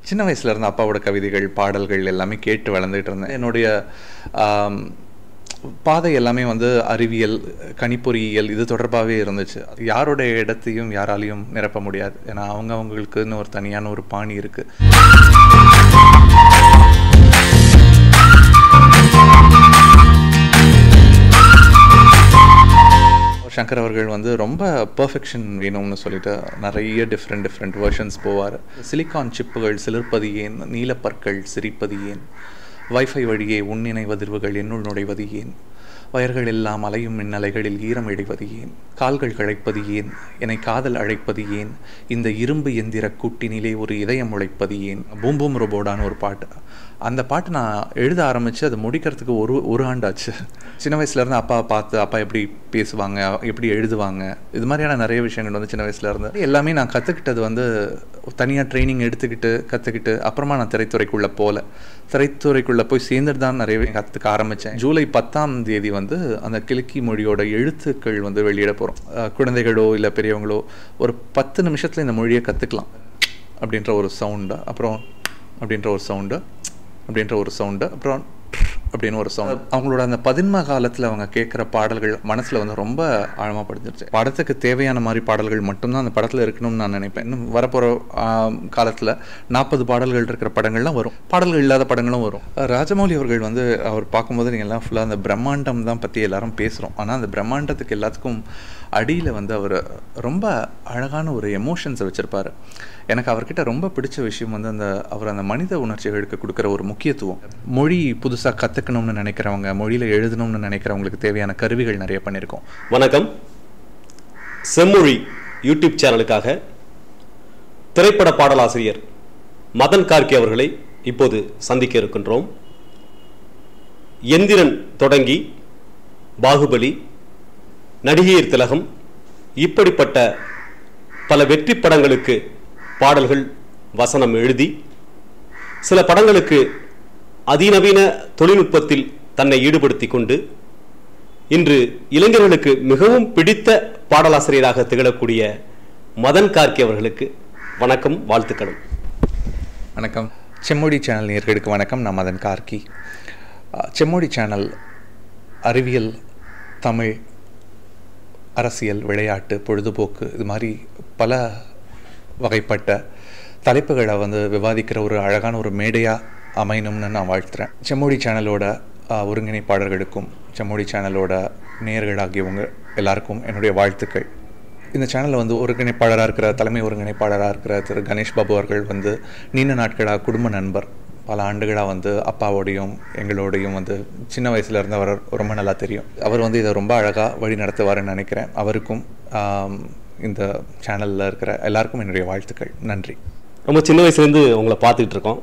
சின்ன வயசுல இருந்து அப்பாவோட கவிதைகள் பாடல்கள் எல்லாமே கேட்டு வளர்ந்துட்டு இருந்தேன் என்னுடைய ஆம், பாதை எல்லாமே வந்து அறிவியல் கணிப்பொறியியல் இது தொடர்பாகவே இருந்துச்சு யாரோட இடத்தையும் யாராலையும் நிரப்ப முடியாது ஏன்னா அவங்க அவங்களுக்குன்னு ஒரு தனியான ஒரு பாணி இருக்கு சங்கர் அவர்கள் வந்து ரொம்ப பெர்ஃபெக்ஷன் வேணும்னு சொல்லிட்டு நிறைய டிஃப்ரெண்ட் டிஃப்ரெண்ட் வெர்ஷன்ஸ் போவார் சிலிக்கான் சிப்புகள் சிலிர்ப்பது ஏன் நீலப்பற்கள் சிரிப்பது ஏன் வைஃபை வழியே உன் நினைவதிர்வுகள் என்னுள் நுழைவது ஏன் வயர்கள் எல்லாம் அலையும் மின்னலைகளில் ஈரம் இடைவது ஏன் கால்கள் கழைப்பது ஏன் என்னை காதல் அழைப்பது ஏன் இந்த இரும்பு எந்திர கூட்டினிலே ஒரு இதயம் உழைப்பது ஏன் பூம் பூம் ரோபோடான்னு ஒரு பாட்டு அந்த பாட்டு நான் எழுத ஆரம்பித்து அது முடிக்கிறதுக்கு ஒரு ஒரு ஆண்டாச்சு சின்ன வயசுலேருந்து அப்பா பார்த்து அப்பா எப்படி பேசுவாங்க எப்படி எழுதுவாங்க இது மாதிரியான நிறைய விஷயங்கள் வந்து சின்ன வயசுல இருந்து எல்லாமே நான் கற்றுக்கிட்டது வந்து தனியாக ட்ரைனிங் எடுத்துக்கிட்டு கற்றுக்கிட்டு அப்புறமா நான் திரைத்துறைக்குள்ளே போகல திரைத்துறைக்குள்ளே போய் சேர்ந்துட்டு தான் நிறைய கற்றுக்க ஆரம்பித்தேன் ஜூலை பத்தாம் தேதி வந்து அந்த கிழக்கி மொழியோட எழுத்துக்கள் வந்து வெளியிட போகிறோம் குழந்தைகளோ இல்லை பெரியவங்களோ ஒரு பத்து நிமிஷத்தில் இந்த மொழியை கற்றுக்கலாம் அப்படின்ற ஒரு சவுண்டு அப்புறம் அப்படின்ற ஒரு சவுண்டு அப்படின்ற ஒரு சவுண்டு அப்புறம் அப்படின்னு ஒரு சவுண்ட் அவங்களோட அந்த பதின்ம காலத்தில் அவங்க கேட்குற பாடல்கள் மனசில் வந்து ரொம்ப ஆழமாக படிஞ்சிருச்சு படத்துக்கு தேவையான மாதிரி பாடல்கள் மட்டும்தான் அந்த படத்தில் இருக்கணும்னு நான் நினைப்பேன் இன்னும் வரப்போகிற காலத்தில் நாற்பது பாடல்கள் இருக்கிற படங்கள்லாம் வரும் பாடல்கள் இல்லாத படங்களும் வரும் ராஜமௌலி அவர்கள் வந்து அவர் பார்க்கும்போது நீங்கள் எல்லாம் ஃபுல்லாக அந்த பிரம்மாண்டம் தான் பற்றி எல்லாரும் பேசுகிறோம் ஆனால் அந்த பிரம்மாண்டத்துக்கு எல்லாத்துக்கும் அடியில் வந்து அவர் ரொம்ப அழகான ஒரு எமோஷன்ஸை வச்சுருப்பார் எனக்கு அவர்கிட்ட ரொம்ப பிடிச்ச விஷயம் வந்து அந்த அவர் அந்த மனித உணர்ச்சிகளுக்கு கொடுக்குற ஒரு முக்கியத்துவம் மொழி புதுசாக கற்றுக்கணும்னு நினைக்கிறவங்க மொழியில் எழுதணும்னு நினைக்கிறவங்களுக்கு தேவையான கருவிகள் நிறைய பண்ணியிருக்கோம் வணக்கம் செம்மொழி யூடியூப் சேனலுக்காக திரைப்பட பாடலாசிரியர் மதன் கார்கே அவர்களை இப்போது சந்திக்க இருக்கின்றோம் எந்திரன் தொடங்கி பாகுபலி நடிகையர் திலகம் இப்படிப்பட்ட பல வெற்றி படங்களுக்கு பாடல்கள் வசனம் எழுதி சில படங்களுக்கு அதிநவீன தொழில்நுட்பத்தில் தன்னை ஈடுபடுத்தி கொண்டு இன்று இளைஞர்களுக்கு மிகவும் பிடித்த பாடலாசிரியராக திகழக்கூடிய மதன் கார்கே அவர்களுக்கு வணக்கம் வாழ்த்துக்களும் வணக்கம் செம்மொழி சேனல் நேர்களுக்கு வணக்கம் நான் மதன் கார்கி அஹ், செம்மொழி சேனல் அறிவியல் தமிழ் அரசியல் விளையாட்டு பொழுதுபோக்கு இது மாதிரி பல வகைப்பட்ட தலைப்புகளை வந்து விவாதிக்கிற ஒரு அழகான ஒரு மேடையாக அமையணும்னு நான் வாழ்த்துறேன் செம்மொழி சேனலோட அஹ், ஒருங்கிணைப்பாளர்களுக்கும் செம்மொழி சேனலோட நேயர்களாகியவங்க எல்லாருக்கும் என்னுடைய வாழ்த்துக்கள் இந்த சேனலில் வந்து ஒருங்கிணைப்பாளராக இருக்கிற தலைமை ஒருங்கிணைப்பாளராக இருக்கிற திரு கணேஷ் பாபு அவர்கள் வந்து நீண்ட நாட்களாக குடும்ப நண்பர் பல ஆண்டுகளாக வந்து அப்பாவோடையும் எங்களோடையும் வந்து சின்ன வயசுல இருந்து அவர் ரொம்ப நல்லா தெரியும் அவர் வந்து இதை ரொம்ப அழகாக வழி நடத்துவாருன்னு நினைக்கிறேன் அவருக்கும் ஆம், இந்த சேனலில் இருக்கிற எல்லாருக்கும் என்னுடைய வாழ்த்துக்கள் நன்றி ரொம்ப சின்ன வயசுலேருந்து உங்களை பார்த்துக்கிட்டு இருக்கோம்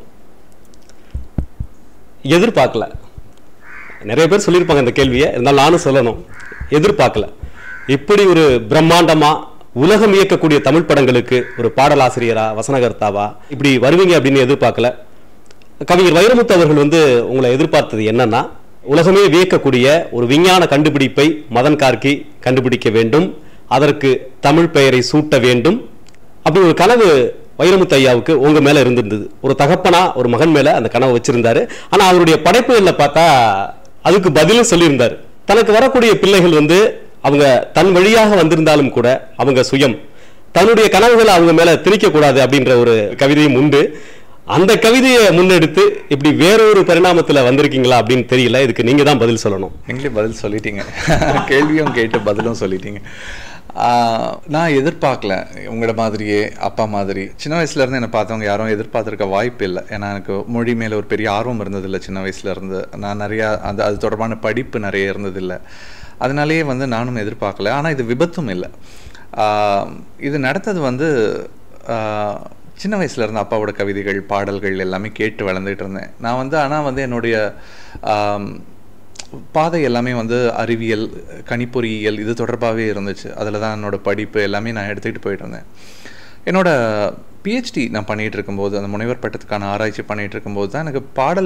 எதிர்பார்க்கல நிறைய பேர் சொல்லியிருப்பாங்க இந்த கேள்வியை இருந்தாலும் நானும் சொல்லணும் எதிர்பார்க்கல இப்படி ஒரு பிரம்மாண்டமா உலகம் இயக்கக்கூடிய தமிழ் படங்களுக்கு ஒரு பாடலாசிரியரா வசனகர்த்தாவா இப்படி வருவீங்க அப்படின்னு எதிர்பார்க்கல கவிஞர் வைரமுத்து அவர்கள் வந்து உங்களை எதிர்பார்த்தது என்னன்னா உலகமே வியக்கக்கூடிய ஒரு விஞ்ஞான கண்டுபிடிப்பை மதன் கார்கி கண்டுபிடிக்க வேண்டும் அதற்கு தமிழ் பெயரை சூட்ட வேண்டும் அப்படி ஒரு கனவு வைரமுத்து ஐயாவுக்கு உங்க மேல இருந்திருந்தது ஒரு தகப்பனா ஒரு மகன் மேல அந்த கனவு வச்சிருந்தாரு ஆனா அவருடைய படைப்புகள்ல பார்த்தா அதுக்கு பதிலும் சொல்லியிருந்தாரு தனக்கு வரக்கூடிய பிள்ளைகள் வந்து அவங்க தன் வழியாக வந்திருந்தாலும் கூட அவங்க சுயம் தன்னுடைய கனவுகளை அவங்க மேல திணிக்க கூடாது அப்படின்ற ஒரு கவிதையும் உண்டு அந்த கவிதையை முன்னெடுத்து இப்படி வேறொரு பரிணாமத்துல வந்திருக்கீங்களா அப்படின்னு தெரியல இதுக்கு நீங்க தான் பதில் சொல்லணும் நீங்களே பதில் சொல்லிட்டீங்க கேள்வியும் கேட்டு பதிலும் சொல்லிட்டீங்க ஆஹ், நான் எதிர்பார்க்கல உங்களோட மாதிரியே அப்பா மாதிரி சின்ன வயசுல இருந்து என்னை பார்த்தவங்க யாரும் எதிர்பார்த்துருக்க வாய்ப்பு இல்லை ஏன்னா எனக்கு மொழி மேலே ஒரு பெரிய ஆர்வம் இருந்ததில்லை சின்ன வயசுல இருந்து நான் நிறையா அந்த அது தொடர்பான படிப்பு நிறைய இருந்ததில்லை அதனாலேயே வந்து நானும் எதிர்பார்க்கல ஆனால் இது விபத்தும் இல்லை ஆஹ், இது நடந்தது வந்து ஆஹ், சின்ன வயசுல இருந்து அப்பாவோட கவிதைகள் பாடல்கள் எல்லாமே கேட்டு வளர்ந்துட்டு இருந்தேன் நான் வந்து ஆனால் வந்து என்னுடைய ஆம், பாதை எல்லாமே வந்து அறிவியல் கணிப்பொறியியல் இது தொடர்பாகவே இருந்துச்சு அதில் தான் என்னோட படிப்பு எல்லாமே நான் எடுத்துக்கிட்டு போயிட்டு இருந்தேன் என்னோட பிஹெச்டி நான் பண்ணிகிட்டு இருக்கும்போது அந்த முனைவர் பட்டத்துக்கான ஆராய்ச்சி பண்ணிகிட்டு இருக்கும்போது தான் எனக்கு பாடல்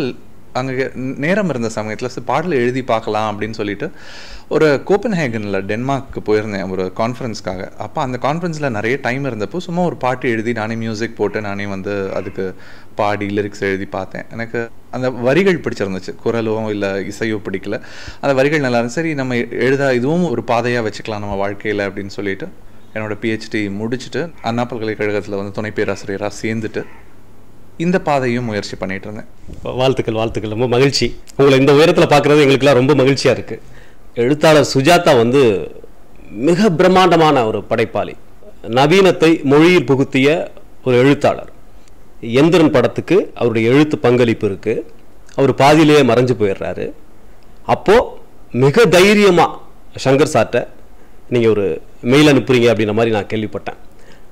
அங்கே நேரம் இருந்த சமயத்தில் சரி பாடல் எழுதி பார்க்கலாம் அப்படின்னு சொல்லிட்டு ஒரு கோப்பன்ஹேகனில் டென்மார்க்கு போயிருந்தேன் ஒரு கான்ஃபரன்ஸ்க்காக அப்போ அந்த கான்ஃபரன்ஸில் நிறைய டைம் இருந்தப்போ சும்மா ஒரு பாட்டு எழுதி நானே மியூசிக் போட்டு நானே வந்து அதுக்கு பாடி லிரிக்ஸ் எழுதி பார்த்தேன் எனக்கு அந்த வரிகள் பிடிச்சிருந்துச்சு குரலோ இல்லை இசையோ பிடிக்கல அந்த வரிகள் நல்லா இருந்துச்சு சரி நம்ம எழுத இதுவும் ஒரு பாதையாக வச்சுக்கலாம் நம்ம வாழ்க்கையில் அப்படின்னு சொல்லிட்டு என்னோட பிஹெச்டி முடிச்சுட்டு அண்ணா பல்கலைக்கழகத்தில் வந்து துணை பேராசிரியராக சேர்ந்துட்டு இந்த பாதையும் முயற்சி பண்ணிட்டு இருந்தேன் வாழ்த்துக்கள் வாழ்த்துக்கள் ரொம்ப மகிழ்ச்சி உங்களை இந்த உயரத்தில் பார்க்குறது எங்களுக்கெல்லாம் ரொம்ப மகிழ்ச்சியாக இருக்குது எழுத்தாளர் சுஜாதா வந்து மிக பிரம்மாண்டமான ஒரு படைப்பாளி நவீனத்தை மொழியில் புகுத்திய ஒரு எழுத்தாளர் எந்திரன் படத்துக்கு அவருடைய எழுத்து பங்களிப்பு இருக்குது அவர் பாதியிலேயே மறைஞ்சு போயிடுறாரு அப்போது மிக தைரியமாக சங்கர் சார்ட்ட நீங்கள் ஒரு மெயில் அனுப்புறீங்க அப்படின்ற மாதிரி நான் கேள்விப்பட்டேன்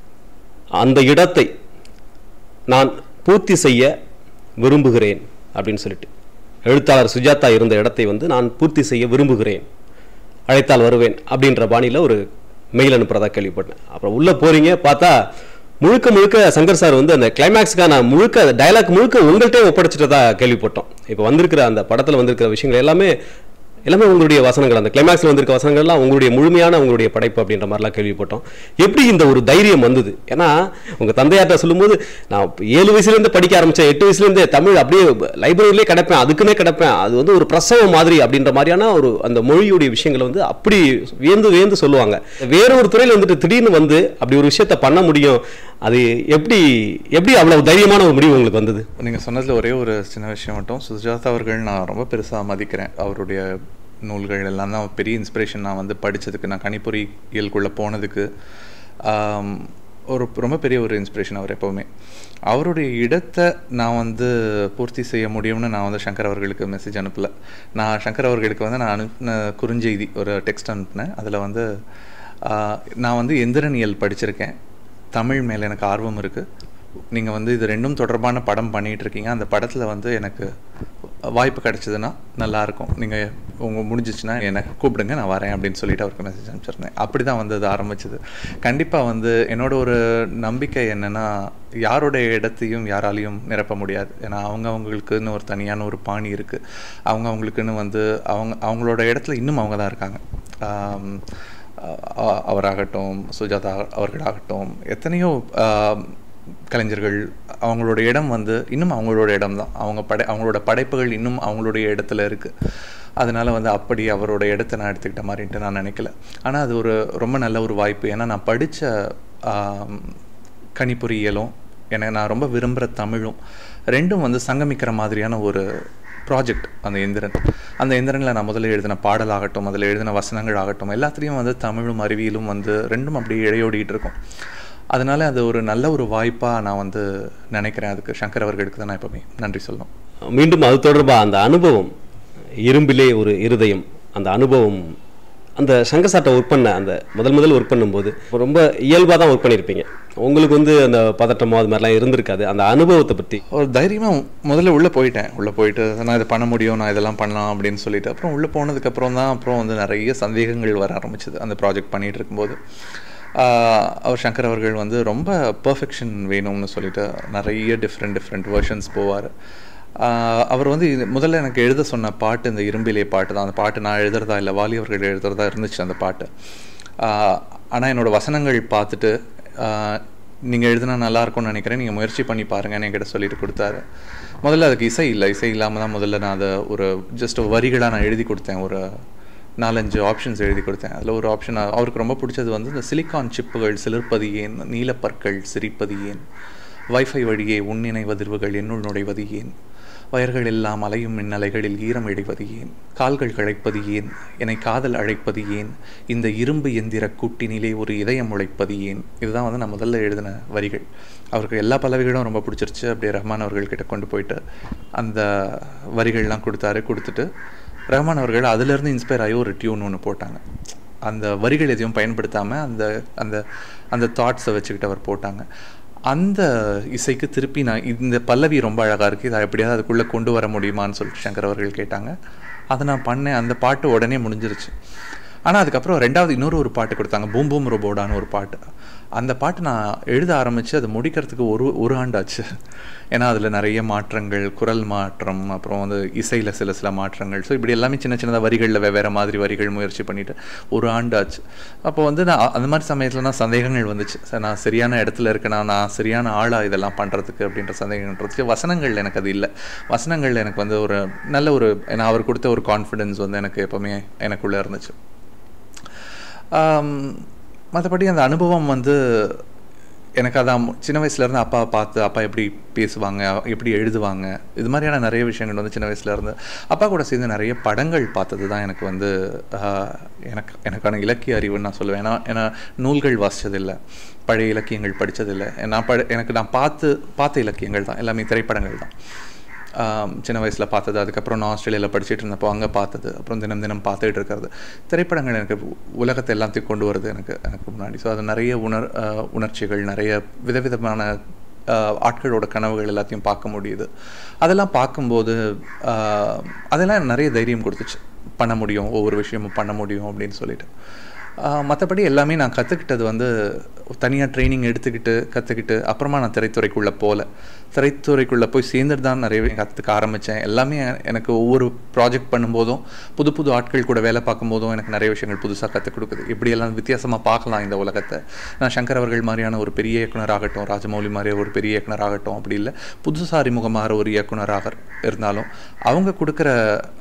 அந்த இடத்தை நான் பூர்த்தி செய்ய விரும்புகிறேன் அப்படின்னு சொல்லிட்டு எழுத்தாளர் சுஜாதா இருந்த இடத்தை வந்து நான் பூர்த்தி செய்ய விரும்புகிறேன் அழைத்தால் வருவேன் அப்படின்ற பாணியில் ஒரு மெயில் அனுப்புறதா கேள்விப்பட்டேன் அப்புறம் உள்ளே போறீங்க பார்த்தா முழுக்க முழுக்க சங்கர் சார் வந்து அந்த கிளைமேக்ஸ்க்கான முழுக்க டயலாக் முழுக்க உங்கள்கிட்டே ஒப்படைச்சிட்டதா கேள்விப்பட்டோம் இப்போ வந்திருக்கிற அந்த படத்தில் வந்திருக்கிற விஷயங்கள் எல்லாமே எல்லாமே உங்களுடைய வசனங்கள் அந்த கிளைமேக்ஸில் வந்திருக்க வசனங்கள்லாம் உங்களுடைய முழுமையான உங்களுடைய படைப்பு அப்படின்ற மாதிரிலாம் கேள்விப்பட்டோம் எப்படி இந்த ஒரு தைரியம் வந்தது ஏன்னா உங்கள் தந்தையார்ட்ட சொல்லும்போது நான் ஏழு வயசுலேருந்து படிக்க ஆரம்பித்தேன் எட்டு வயசுலேருந்தே தமிழ் அப்படியே லைப்ரரியிலே கிடப்பேன் அதுக்குன்னே கிடப்பேன் அது வந்து ஒரு பிரசவம் மாதிரி அப்படின்ற மாதிரியான ஒரு அந்த மொழியுடைய விஷயங்களை வந்து அப்படி வியந்து வியந்து சொல்லுவாங்க வேற ஒரு துறையில் வந்துட்டு திடீர்னு வந்து அப்படி ஒரு விஷயத்த பண்ண முடியும் அது எப்படி எப்படி அவ்வளவு தைரியமான ஒரு முடிவு உங்களுக்கு வந்தது நீங்கள் சொன்னதில் ஒரே ஒரு சின்ன விஷயம் மட்டும் சுஜாதா அவர்கள் நான் ரொம்ப பெருசாக மதிக்கிறேன் அவருடைய நூல்கள் எல்லாம் தான் பெரிய இன்ஸ்பிரேஷன் நான் வந்து படித்ததுக்கு நான் கணிப்பொறியியலுக்குள்ளே போனதுக்கு ஆம், ஒரு ரொம்ப பெரிய ஒரு இன்ஸ்பிரேஷன் அவர் எப்போவுமே அவருடைய இடத்தை நான் வந்து பூர்த்தி செய்ய முடியும்னு நான் வந்து சங்கர் அவர்களுக்கு மெசேஜ் அனுப்பல நான் சங்கர் அவர்களுக்கு வந்து நான் அனுப்பின குறுஞ்செய்தி ஒரு டெக்ஸ்ட் அனுப்பினேன் அதில் வந்து ஆ, நான் வந்து எந்திரனியல் படிச்சிருக்கேன் தமிழ் மேலே எனக்கு ஆர்வம் இருக்குது நீங்கள் வந்து இது ரெண்டும் தொடர்பான படம் பண்ணிகிட்டு இருக்கீங்க அந்த படத்தில் வந்து எனக்கு வாய்ப்பு கிடைச்சதுன்னா நல்லாயிருக்கும் நீங்கள் உங்கள் முடிஞ்சிச்சுன்னா என்னை கூப்பிடுங்க நான் வரேன் அப்படின்னு சொல்லிட்டு அவருக்கு மெசேஜ் அனுப்பிச்சிருந்தேன் அப்படி தான் வந்து அது ஆரம்பிச்சது கண்டிப்பாக வந்து என்னோட ஒரு நம்பிக்கை என்னென்னா யாருடைய இடத்தையும் யாராலையும் நிரப்ப முடியாது ஏன்னா அவங்க அவங்களுக்குன்னு ஒரு தனியான ஒரு பாணி இருக்குது அவங்க அவங்களுக்குன்னு வந்து அவங்க அவங்களோட இடத்துல இன்னும் அவங்க தான் இருக்காங்க ஆம், அ- அவராகட்டும் சுஜாதா அவர்களாகட்டும் எத்தனையோ ஆம், கலைஞர்கள் அவங்களோட இடம் வந்து இன்னும் அவங்களோட இடம் தான் அவங்க படை அவங்களோட படைப்புகள் இன்னும் அவங்களுடைய இடத்துல இருக்குது அதனால வந்து அப்படி அவரோட இடத்த நான் எடுத்துக்கிட்ட மாதிரின்ட்டு நான் நினைக்கல ஆனால் அது ஒரு ரொம்ப நல்ல ஒரு வாய்ப்பு ஏன்னா நான் படித்த கணிப்பொறியியலும் எனக்கு நான் ரொம்ப விரும்புகிற தமிழும் ரெண்டும் வந்து சங்கமிக்கிற மாதிரியான ஒரு ப்ராஜெக்ட் அந்த எந்திரன் அந்த எந்திரனில் நான் முதல்ல எழுதின பாடலாகட்டும் அதில் எழுதின வசனங்கள் ஆகட்டும் எல்லாத்துலேயும் வந்து தமிழும் அறிவியலும் வந்து ரெண்டும் அப்படியே இழையோடிட்டு இருக்கும் அதனால அது ஒரு நல்ல ஒரு வாய்ப்பாக நான் வந்து நினைக்கிறேன் அதுக்கு சங்கர் அவர்களுக்கு தான் நான் எப்பவுமே நன்றி சொல்லணும் மீண்டும் அது தொடர்பாக அந்த அனுபவம் இரும்பிலே ஒரு இருதயம் அந்த அனுபவம் அந்த சங்கசாட்டை ஒர்க் பண்ண அந்த முதல் முதல் ஒர்க் பண்ணும்போது ரொம்ப இயல்பாக தான் ஒர்க் பண்ணியிருப்பீங்க உங்களுக்கு வந்து அந்த பதட்டமோ அது மாதிரிலாம் இருந்திருக்காது அந்த அனுபவத்தை பற்றி ஒரு தைரியமாக முதல்ல உள்ளே போயிட்டேன் உள்ளே போயிட்டு நான் இதை பண்ண முடியும் நான் இதெல்லாம் பண்ணலாம் அப்படின்னு சொல்லிட்டு அப்புறம் உள்ளே போனதுக்கப்புறம் தான் அப்புறம் வந்து நிறைய சந்தேகங்கள் வர ஆரம்பிச்சது அந்த ப்ராஜெக்ட் பண்ணிகிட்டு இருக்கும்போது ஆஹ் அவர் சங்கர் அவர்கள் வந்து ரொம்ப பர்ஃபெக்ஷன் வேணும்னு சொல்லிட்டு நிறைய டிஃப்ரெண்ட் டிஃப்ரெண்ட் வெர்ஷன்ஸ் போவார் அவர் வந்து இது முதல்ல எனக்கு எழுத சொன்ன பாட்டு இந்த இரும்பிலே பாட்டு தான் அந்த பாட்டு நான் எழுதுறதா இல்லை வாலி அவர்கள் எழுதுறதா இருந்துச்சு அந்த பாட்டு ஆனால் என்னோட வசனங்கள் பார்த்துட்டு நீங்கள் எழுதுனா நல்லா இருக்கும்னு நினைக்கிறேன் நீங்கள் முயற்சி பண்ணி பாருங்கன்னு என்கிட்ட சொல்லிட்டு கொடுத்தாரு முதல்ல அதுக்கு இசை இல்லை இசை இல்லாமல் தான் முதல்ல நான் அதை ஒரு ஜஸ்ட் வரிகளாக நான் எழுதி கொடுத்தேன் ஒரு நாலஞ்சு ஆப்ஷன்ஸ் எழுதி கொடுத்தேன் அதில் ஒரு ஆப்ஷன் அவருக்கு ரொம்ப பிடிச்சது வந்து இந்த சிலிக்கான் சிப்புகள் சிலிர்ப்பது ஏன் நீலப்பற்கள் சிரிப்பது ஏன் வைஃபை வழியே உன் நினைவதிர்வுகள் என்னுள் நுழைவது ஏன் வயர்கள் எல்லாம் அலையும் மின்னலைகளில் ஈரம் இடைவது ஏன் கால்கள் கழைப்பது ஏன் என்னை காதல் அழைப்பது ஏன் இந்த இரும்பு எந்திர கூட்டினிலே ஒரு இதயம் உழைப்பது ஏன் இதுதான் வந்து நான் முதல்ல எழுதின வரிகள் அவருக்கு எல்லா பல்லவிகளும் ரொம்ப பிடிச்சிருச்சு அப்படியே ரஹ்மான் அவர்கள்கிட்ட கொண்டு போயிட்டு அந்த வரிகள்லாம் கொடுத்தாரு கொடுத்துட்டு ரஹ்மான் அவர்கள் அதிலிருந்து இன்ஸ்பயர் ஆகி ஒரு டியூன் ஒன்று போட்டாங்க அந்த வரிகள் எதையும் பயன்படுத்தாமல் அந்த அந்த அந்த தாட்ஸை வச்சுக்கிட்டு அவர் போட்டாங்க அந்த இசைக்கு திருப்பி நான் இந்த பல்லவி ரொம்ப அழகாக இருக்குது இதை எப்படியாவது அதுக்குள்ளே கொண்டு வர முடியுமான்னு சொல்லிட்டு சங்கர் அவர்கள் கேட்டாங்க அதை நான் பண்ணேன் அந்த பாட்டு உடனே முடிஞ்சிருச்சு ஆனால் அதுக்கப்புறம் ரெண்டாவது இன்னொரு ஒரு பாட்டு கொடுத்தாங்க பூம் பூம் ரோபோடான்னு ஒரு பாட்டு அந்த பாட்டு நான் எழுத ஆரம்பித்து அதை முடிக்கிறதுக்கு ஒரு ஒரு ஆண்டாச்சு ஏன்னா அதில் நிறைய மாற்றங்கள் குரல் மாற்றம் அப்புறம் வந்து இசையில் சில சில மாற்றங்கள் ஸோ இப்படி எல்லாமே சின்ன சின்னதாக வரிகளில் வெவ்வேறு மாதிரி வரிகள் முயற்சி பண்ணிட்டு ஒரு ஆண்டாச்சு அப்போ வந்து நான் அந்த மாதிரி சமயத்தில் நான் சந்தேகங்கள் வந்துச்சு சார் நான் சரியான இடத்துல இருக்கேனா நான் சரியான ஆளா இதெல்லாம் பண்ணுறதுக்கு அப்படின்ற சந்தேகங்கள் இருந்துச்சு வசனங்கள் எனக்கு அது இல்லை வசனங்கள் எனக்கு வந்து ஒரு நல்ல ஒரு நான் அவர் கொடுத்த ஒரு கான்ஃபிடென்ஸ் வந்து எனக்கு எப்போவுமே எனக்குள்ளே இருந்துச்சு மற்றபடி அந்த அனுபவம் வந்து எனக்கு அதான் சின்ன வயசுலேருந்து அப்பாவை பார்த்து அப்பா எப்படி பேசுவாங்க எப்படி எழுதுவாங்க இது மாதிரியான நிறைய விஷயங்கள் வந்து சின்ன வயசுலேருந்து அப்பா கூட சேர்ந்து நிறைய படங்கள் பார்த்தது தான் எனக்கு வந்து எனக்கு எனக்கான இலக்கிய அறிவுன்னு நான் சொல்லுவேன் ஏன்னா ஏன்னா நூல்கள் வாசித்ததில்லை பழைய இலக்கியங்கள் படித்ததில்லை நான் பட எனக்கு நான் பார்த்து பார்த்த இலக்கியங்கள் தான் எல்லாமே திரைப்படங்கள் தான் சின்ன வயசில் பார்த்தது அதுக்கப்புறம் நான் ஆஸ்திரேலியாவில் படிச்சுட்டு இருந்தப்போ அங்கே பார்த்தது அப்புறம் தினம் தினம் பார்த்துட்டு இருக்கிறது திரைப்படங்கள் எனக்கு உலகத்தை எல்லாத்தையும் கொண்டு வருது எனக்கு எனக்கு முன்னாடி ஸோ அது நிறைய உணர் உணர்ச்சிகள் நிறைய விதவிதமான ஆட்களோட கனவுகள் எல்லாத்தையும் பார்க்க முடியுது அதெல்லாம் பார்க்கும்போது அதெல்லாம் நிறைய தைரியம் கொடுத்துச்சு பண்ண முடியும் ஒவ்வொரு விஷயமும் பண்ண முடியும் அப்படின்னு சொல்லிட்டு மற்றபடி எல்லாமே நான் கற்றுக்கிட்டது வந்து தனியாக ட்ரைனிங் எடுத்துக்கிட்டு கற்றுக்கிட்டு அப்புறமா நான் திரைத்துறைக்குள்ளே போகல திரைத்துறைக்குள்ளே போய் சேர்ந்துட்டு தான் நிறைய கற்றுக்க ஆரம்பித்தேன் எல்லாமே எனக்கு ஒவ்வொரு ப்ராஜெக்ட் பண்ணும்போதும் புது புது ஆட்கள் கூட வேலை பார்க்கும்போதும் எனக்கு நிறைய விஷயங்கள் புதுசாக கற்றுக் கொடுக்குது இப்படியெல்லாம் வித்தியாசமாக பார்க்கலாம் இந்த உலகத்தை நான் சங்கர் அவர்கள் மாதிரியான ஒரு பெரிய இயக்குனராகட்டும் ராஜமௌலி மாதிரி ஒரு பெரிய இயக்குனராகட்டும் அப்படி இல்லை புதுசாக அறிமுகமாக ஒரு இயக்குனராக இருந்தாலும் அவங்க கொடுக்குற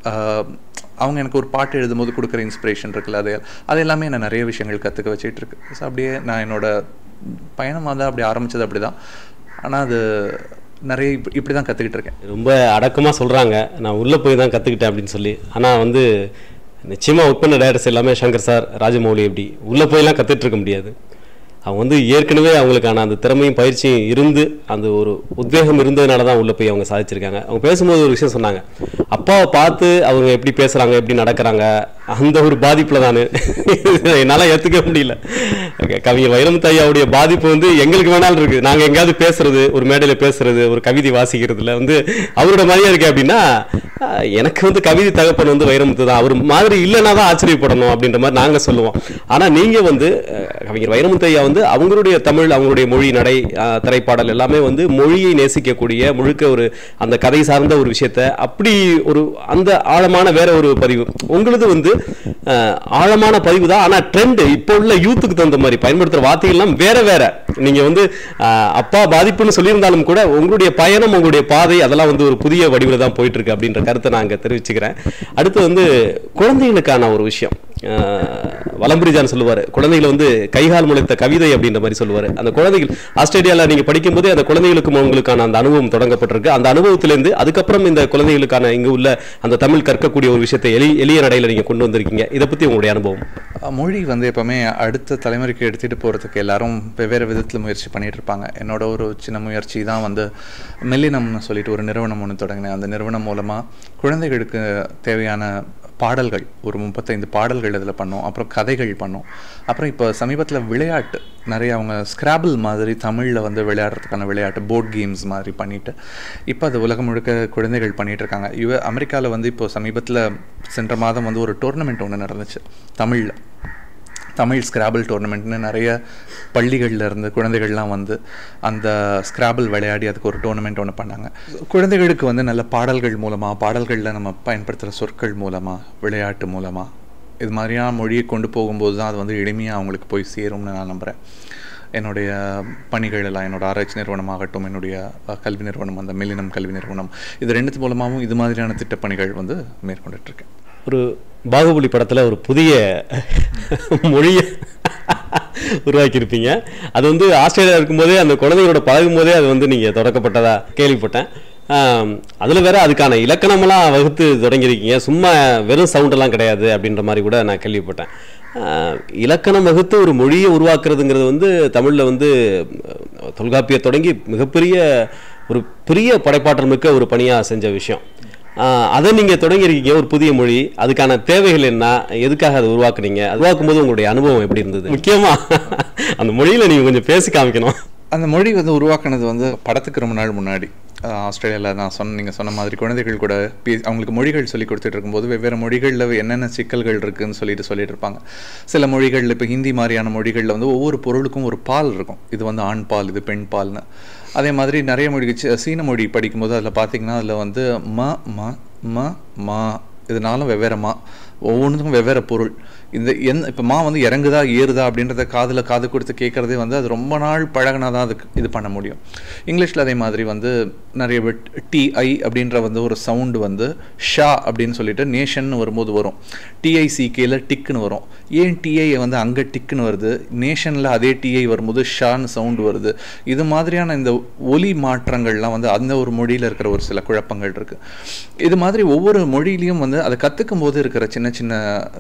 அவங்க எனக்கு ஒரு பாட்டு எழுதும்போது கொடுக்குற இன்ஸ்பிரேஷன் இருக்குல்ல அது அது எல்லாமே என்ன நிறைய விஷயங்கள் கற்றுக்க வச்சுட்டு இருக்கு ஸோ அப்படியே நான் என்னோட பயணம் வந்து அப்படி ஆரம்பித்தது அப்படி தான் ஆனால் அது நிறைய இப்படி இப்படி தான் கற்றுக்கிட்டு இருக்கேன் ரொம்ப அடக்கமாக சொல்கிறாங்க நான் உள்ளே போய் தான் கற்றுக்கிட்டேன் அப்படின்னு சொல்லி ஆனால் வந்து நிச்சயமாக ஒர்க் பண்ண டேரக்டர்ஸ் எல்லாமே சங்கர் சார் ராஜமௌலி எப்படி உள்ளே போயெல்லாம் கற்றுட்டு இருக்க முடியாது அவங்க வந்து ஏற்கனவே அவங்களுக்கான அந்த திறமையும் பயிற்சியும் இருந்து அந்த ஒரு உத்வேகம் இருந்ததுனால தான் உள்ளே போய் அவங்க சாதிச்சிருக்காங்க அவங்க பேசும்போது ஒரு விஷயம் சொன்னாங்க அப்பாவை பார்த்து அவங்க எப்படி பேசுகிறாங்க எப்படி நடக்கிறாங்க அந்த ஒரு பாதிப்பில் தான் என்னால் ஏற்றுக்க முடியல கவிஞர் வைரமுத்து ஐயாவுடைய பாதிப்பு வந்து எங்களுக்கு வேணாலும் இருக்குது நாங்கள் எங்கேயாவது பேசுறது ஒரு மேடையில் பேசுறது ஒரு கவிதை வாசிக்கிறதுல வந்து அவரோட மாதிரியா இருக்கு அப்படின்னா எனக்கு வந்து கவிதை தகப்பன் வந்து வைரமுத்து தான் அவர் மாதிரி இல்லைன்னா தான் ஆச்சரியப்படணும் அப்படின்ற மாதிரி நாங்கள் சொல்லுவோம் ஆனால் நீங்கள் வந்து கவிஞர் வைரமுத்து ஐயா வந்து அவங்களுடைய தமிழ் அவங்களுடைய மொழி நடை திரைப்பாடல் எல்லாமே வந்து மொழியை நேசிக்கக்கூடிய முழுக்க ஒரு அந்த கதை சார்ந்த ஒரு விஷயத்த அப்படி ஒரு அந்த ஆழமான வேற ஒரு பதிவு உங்களது வந்து ஆழமான பதிவு தான் ஆனால் ட்ரெண்ட் இப்போ உள்ள யூத்துக்கு தகுந்த மாதிரி பயன்படுத்துகிற வார்த்தைகள்லாம் வேற வேற நீங்க வந்து அப்பா பாதிப்புன்னு சொல்லியிருந்தாலும் கூட உங்களுடைய பயணம் உங்களுடைய பாதை அதெல்லாம் வந்து ஒரு புதிய வடிவில் தான் போயிட்டு இருக்கு அப்படின்ற கருத்தை நான் அங்கே தெரிவிச்சுக்கிறேன் அடுத்து வந்து குழந்தைகளுக்கான ஒரு விஷயம் வலம்புரிஜான் சொல்லுவார் குழந்தைகள் வந்து கைகால் முளைத்த கவிதை அப்படின்ற மாதிரி சொல்லுவார் அந்த குழந்தைகள் ஆஸ்திரேலியாவில் நீங்கள் படிக்கும்போதே அந்த குழந்தைகளுக்கும் உங்களுக்கான அந்த அனுபவம் தொடங்கப்பட்டிருக்கு அந்த அனுபவத்திலேருந்து அதுக்கப்புறம் இந்த குழந்தைகளுக்கான இங்கே உள்ள அந்த தமிழ் கற்கக்கூடிய ஒரு விஷயத்தை எளி எளிய நடையில் நீங்கள் கொண்டு வந்திருக்கீங்க இதை பற்றி உங்களுடைய அனுபவம் மொழி வந்து எப்போவுமே அடுத்த தலைமுறைக்கு எடுத்துகிட்டு போகிறதுக்கு எல்லாரும் வெவ்வேறு விதத்தில் முயற்சி பண்ணிட்டு இருப்பாங்க என்னோட ஒரு சின்ன முயற்சி தான் வந்து மெல்லினம்னு சொல்லிட்டு ஒரு நிறுவனம் ஒன்று தொடங்கினேன் அந்த நிறுவனம் மூலமாக குழந்தைகளுக்கு தேவையான பாடல்கள் ஒரு முப்பத்தைந்து பாடல்கள் இதில் பண்ணோம் அப்புறம் கதைகள் பண்ணோம் அப்புறம் இப்போ சமீபத்தில் விளையாட்டு நிறைய அவங்க ஸ்கிராபிள் மாதிரி தமிழில் வந்து விளையாடுறதுக்கான விளையாட்டு போர்ட் கேம்ஸ் மாதிரி பண்ணிட்டு இப்போ அது உலகம் முழுக்க குழந்தைகள் பண்ணிட்டு இருக்காங்க இவ அமெரிக்காவில் வந்து இப்போ சமீபத்தில் சென்ற மாதம் வந்து ஒரு டோர்னமெண்ட் ஒன்று நடந்துச்சு தமிழில் தமிழ் ஸ்கிராபிள் டோர்னமெண்ட்னு நிறைய பள்ளிகளில் இருந்து குழந்தைகள்லாம் வந்து அந்த ஸ்கிராபிள் விளையாடி அதுக்கு ஒரு டோர்னமெண்ட் ஒன்று பண்ணாங்க குழந்தைகளுக்கு வந்து நல்ல பாடல்கள் மூலமாக பாடல்களில் நம்ம பயன்படுத்துகிற சொற்கள் மூலமாக விளையாட்டு மூலமாக இது மாதிரியான மொழியை கொண்டு போகும்போது தான் அது வந்து எளிமையாக அவங்களுக்கு போய் சேரும்னு நான் நம்புகிறேன் என்னுடைய பணிகள் எல்லாம் என்னோட ஆராய்ச்சி நிறுவனமாகட்டும் என்னுடைய கல்வி நிறுவனம் அந்த மில்லினம் கல்வி நிறுவனம் இது ரெண்டுத்து மூலமாகவும் இது மாதிரியான திட்டப்பணிகள் வந்து மேற்கொண்டுட்ருக்கேன் ஒரு பாகுபலி படத்தில் ஒரு புதிய மொழியை உருவாக்கியிருப்பீங்க அது வந்து ஆஸ்திரேலியா இருக்கும்போதே அந்த குழந்தைகளோட பழகும் போதே அது வந்து நீங்கள் தொடக்கப்பட்டதா கேள்விப்பட்டேன் அதில் வேற அதுக்கான இலக்கணமெல்லாம் வகுத்து தொடங்கியிருக்கீங்க சும்மா வெறும் சவுண்டெல்லாம் கிடையாது அப்படின்ற மாதிரி கூட நான் கேள்விப்பட்டேன் இலக்கணம் வகுத்து ஒரு மொழியை உருவாக்குறதுங்கிறது வந்து தமிழில் வந்து தொல்காப்பியை தொடங்கி மிகப்பெரிய ஒரு பெரிய படைப்பாற்றல் மிக்க ஒரு பணியாக செஞ்ச விஷயம் அதை நீங்கள் தொடங்கியிருக்கீங்க ஒரு புதிய மொழி அதுக்கான தேவைகள் என்ன எதுக்காக அதை உருவாக்குனீங்க உருவாக்கும் போது உங்களுடைய அனுபவம் எப்படி இருந்தது முக்கியமாக அந்த மொழியில் நீங்கள் கொஞ்சம் பேசி காமிக்கணும் அந்த மொழி வந்து உருவாக்குனது வந்து படத்துக்கு ரொம்ப நாள் முன்னாடி ஆஸ்திரேலியாவில் நான் சொன்ன நீங்கள் சொன்ன மாதிரி குழந்தைகள் கூட பே அவங்களுக்கு மொழிகள் சொல்லி கொடுத்துட்டு இருக்கும்போது வெவ்வேறு மொழிகளில் என்னென்ன சிக்கல்கள் இருக்குதுன்னு சொல்லிட்டு சொல்லிட்டு இருப்பாங்க சில மொழிகளில் இப்போ ஹிந்தி மாதிரியான மொழிகளில் வந்து ஒவ்வொரு பொருளுக்கும் ஒரு பால் இருக்கும் இது வந்து ஆண் பால் இது பெண் பால்னு அதே மாதிரி நிறைய மொழி சி- சீன மொழி படிக்கும்போது அதில் பார்த்தீங்கன்னா அதில் வந்து ம ம ம மா இதனாலும் வெவ்வேறு மா ஒவ்வொன்றுக்கும் வெவ்வேறு பொருள் இந்த எந் இப்போ மா வந்து இறங்குதா ஏறுதா அப்படின்றத காதில் காது கொடுத்து கேட்குறதே வந்து அது ரொம்ப நாள் பழகினா தான் அதுக்கு இது பண்ண முடியும் இங்கிலீஷில் அதே மாதிரி வந்து நிறைய விட் டிஐ அப்படின்ற வந்து ஒரு சவுண்டு வந்து ஷா அப்படின்னு சொல்லிட்டு நேஷன் வரும்போது வரும் டிஐசிகேல டிக்குன்னு வரும் ஏன் டிஐ வந்து அங்கே டிக்குன்னு வருது நேஷனில் அதே டிஐ வரும்போது ஷான்னு சவுண்டு வருது இது மாதிரியான இந்த ஒலி மாற்றங்கள்லாம் வந்து அந்த ஒரு மொழியில் இருக்கிற ஒரு சில குழப்பங்கள் இருக்குது இது மாதிரி ஒவ்வொரு மொழியிலையும் வந்து அதை கற்றுக்கும் போது இருக்கிற சின்ன சின்ன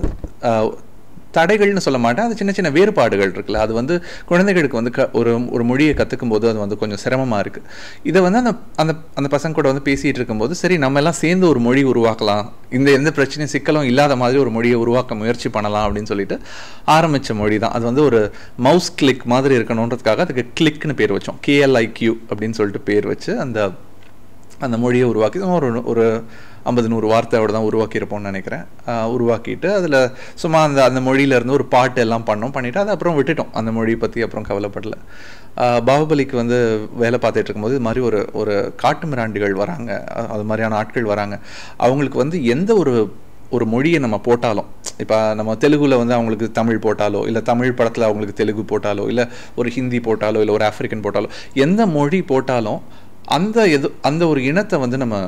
ஆஹ், தடைகள்னு சொல்ல மாட்டேன் அது சின்ன சின்ன வேறுபாடுகள் இருக்குல்ல அது வந்து குழந்தைகளுக்கு வந்து க ஒரு ஒரு மொழியை கற்றுக்கும் போது அது வந்து கொஞ்சம் சிரமமாக இருக்குது இதை வந்து அந்த அந்த அந்த பசங்க கூட வந்து பேசிகிட்டு இருக்கும்போது சரி நம்ம எல்லாம் சேர்ந்து ஒரு மொழி உருவாக்கலாம் இந்த எந்த பிரச்சனையும் சிக்கலும் இல்லாத மாதிரி ஒரு மொழியை உருவாக்க முயற்சி பண்ணலாம் அப்படின்னு சொல்லிட்டு ஆரம்பித்த மொழி தான் அது வந்து ஒரு மவுஸ் கிளிக் மாதிரி இருக்கணுன்றதுக்காக அதுக்கு கிளிக்னு பேர் வச்சோம் கேஎல்ஐக்யூ அப்படின்னு சொல்லிட்டு பேர் வச்சு அந்த அந்த மொழியை உருவாக்கி சும்மா ஒரு ஒரு ஐம்பது நூறு வார்த்தையோட தான் உருவாக்கியிருப்போம்னு நினைக்கிறேன் ஆஹ் உருவாக்கிட்டு அதில் சும்மா அந்த அந்த மொழியிலேருந்து ஒரு பாட்டு எல்லாம் பண்ணோம் பண்ணிவிட்டு அதை அப்புறம் விட்டுட்டோம் அந்த மொழியை பற்றி அப்புறம் கவலைப்படல ஆஹ் பாகுபலிக்கு வந்து வேலை பார்த்துட்டு இருக்கும்போது இது மாதிரி ஒரு ஒரு காட்டு மிராண்டிகள் வராங்க அஹ் அது மாதிரியான ஆட்கள் வராங்க அவங்களுக்கு வந்து எந்த ஒரு ஒரு மொழியை நம்ம போட்டாலும் இப்போ நம்ம தெலுங்குல வந்து அவங்களுக்கு தமிழ் போட்டாலோ இல்லை தமிழ் படத்தில் அவங்களுக்கு தெலுங்கு போட்டாலோ இல்லை ஒரு ஹிந்தி போட்டாலோ இல்லை ஒரு ஆஃப்ரிக்கன் போட்டாலோ எந்த மொழி போட்டாலும் அந்த எது அந்த ஒரு இனத்தை வந்து நம்ம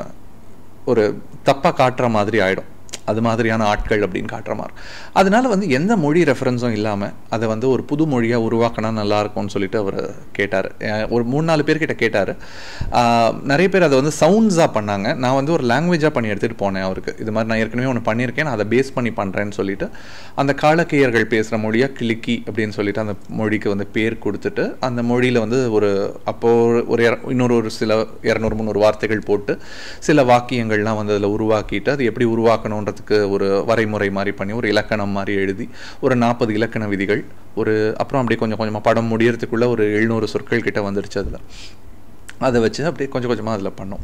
ஒரு தப்பாக காட்டுற மாதிரி ஆயிடும் அது மாதிரியான ஆட்கள் அப்படின்னு காட்டுற மாதிரி அதனால வந்து எந்த மொழி ரெஃபரன்ஸும் இல்லாமல் அதை வந்து ஒரு புது மொழியாக உருவாக்கினா நல்லா இருக்கும்னு சொல்லிட்டு அவர் கேட்டார் ஒரு மூணு நாலு பேர்கிட்ட கேட்டார் நிறைய பேர் அதை வந்து சவுண்ட்ஸாக பண்ணாங்க நான் வந்து ஒரு லாங்குவேஜாக பண்ணி எடுத்துகிட்டு போனேன் அவருக்கு இது மாதிரி நான் ஏற்கனவே ஒன்று பண்ணியிருக்கேன் நான் அதை பேஸ் பண்ணி பண்ணுறேன்னு சொல்லிட்டு அந்த காலக்கேயர்கள் பேசுகிற மொழியாக கிளிக்கி அப்படின்னு சொல்லிட்டு அந்த மொழிக்கு வந்து பேர் கொடுத்துட்டு அந்த மொழியில் வந்து ஒரு அப்போது ஒரு இர- இன்னொரு ஒரு சில இரநூறு முந்நூறு வார்த்தைகள் போட்டு சில வாக்கியங்கள்லாம் வந்து அதில் உருவாக்கிட்டு அது எப்படி உருவாக்கணுன்றதுக்கு ஒரு வரைமுறை மாதிரி பண்ணி ஒரு இலக்கணம் மாதிரி எழுதி ஒரு நாற்பது இலக்கண விதிகள் ஒரு அப்புறம் அப்படியே கொஞ்சம் கொஞ்சமாக படம் முடியறதுக்குள்ள ஒரு எழுநூறு சொற்கள் கிட்ட வந்துடுச்சு அதில் அதை வச்சு அப்படியே கொஞ்சம் கொஞ்சமாக அதில் பண்ணோம்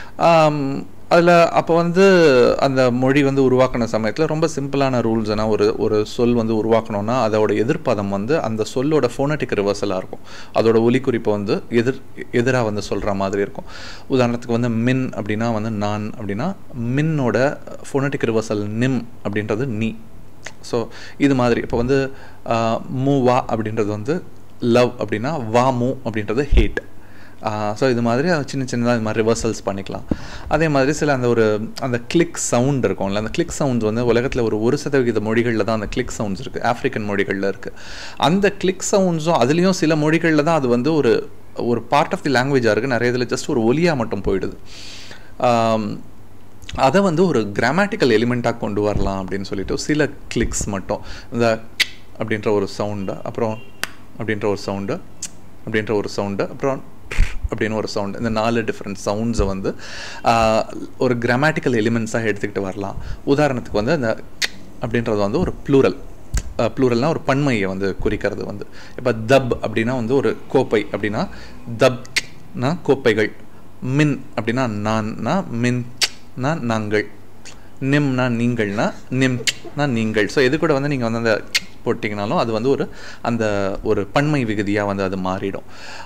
அதில் அப்போ வந்து அந்த மொழி வந்து உருவாக்கின சமயத்தில் ரொம்ப சிம்பிளான ரூல்ஸ் ஏன்னா ஒரு ஒரு சொல் வந்து உருவாக்கணும்னா அதோட எதிர்ப்பதம் வந்து அந்த சொல்லோட ஃபோனட்டிக் ரிவர்சலாக இருக்கும் அதோட ஒலிக்குறிப்பை வந்து எதிர் எதிராக வந்து சொல்கிற மாதிரி இருக்கும் உதாரணத்துக்கு வந்து மின் அப்படின்னா வந்து நான் அப்படின்னா மின்னோட ஃபோனட்டிக் ரிவர்சல் நிம் அப்படின்றது நீ ஸோ இது மாதிரி இப்போ வந்து மூ வா அப்படின்றது வந்து லவ் அப்படின்னா வா மூ அப்படின்றது ஹேட் ஸோ இது மாதிரி சின்ன சின்னதாக இது மாதிரி ரிவர்சல்ஸ் பண்ணிக்கலாம் அதே மாதிரி சில அந்த ஒரு அந்த கிளிக் சவுண்ட் இருக்கும்ல அந்த கிளிக் சவுண்ட் வந்து உலகத்தில் ஒரு ஒரு சதவிகித மொழிகளில் தான் அந்த கிளிக் சவுண்ட்ஸ் இருக்குது ஆஃப்ரிக்கன் மொழிகளில் இருக்குது அந்த கிளிக் சவுண்ட்ஸும் அதுலேயும் சில மொழிகளில் தான் அது வந்து ஒரு ஒரு பார்ட் ஆஃப் தி லாங்குவேஜாக இருக்குது நிறைய இதில் ஜஸ்ட் ஒரு ஒலியாக மட்டும் போயிடுது ஆம், அதை வந்து ஒரு கிராமட்டிக்கல் எலிமெண்ட்டாக கொண்டு வரலாம் அப்படின்னு சொல்லிட்டு சில கிளிக்ஸ் மட்டும் இந்த அப்படின்ற ஒரு சவுண்டு அப்புறம் அப்படின்ற ஒரு சவுண்டு அப்படின்ற ஒரு சவுண்டு அப்புறம் அப்படின்னு ஒரு சவுண்டு இந்த நாலு டிஃப்ரெண்ட் சவுண்ட்ஸை வந்து ஆஹ், ஒரு கிராமட்டிக்கல் எலிமெண்ட்ஸாக எடுத்துக்கிட்டு வரலாம் உதாரணத்துக்கு வந்து அந்த அப்படின்றது வந்து ஒரு ப்ளூரல் ப்ளூரல்னால் ஒரு பன்மையை வந்து குறிக்கிறது வந்து இப்போ தப் அப்படின்னா வந்து ஒரு கோப்பை அப்படின்னா தப்னா கோப்பைகள் மின் அப்படின்னா நான்னா மின்னா நாங்கள் நிம்னா நீங்கள்னா நிம்னா நீங்கள் ஸோ எது கூட வந்து நீங்கள் வந்து அந்த போட்டிங்கனாலும் அது வந்து ஒரு அந்த ஒரு பன்மை விகுதியாக வந்து அது மாறிடும்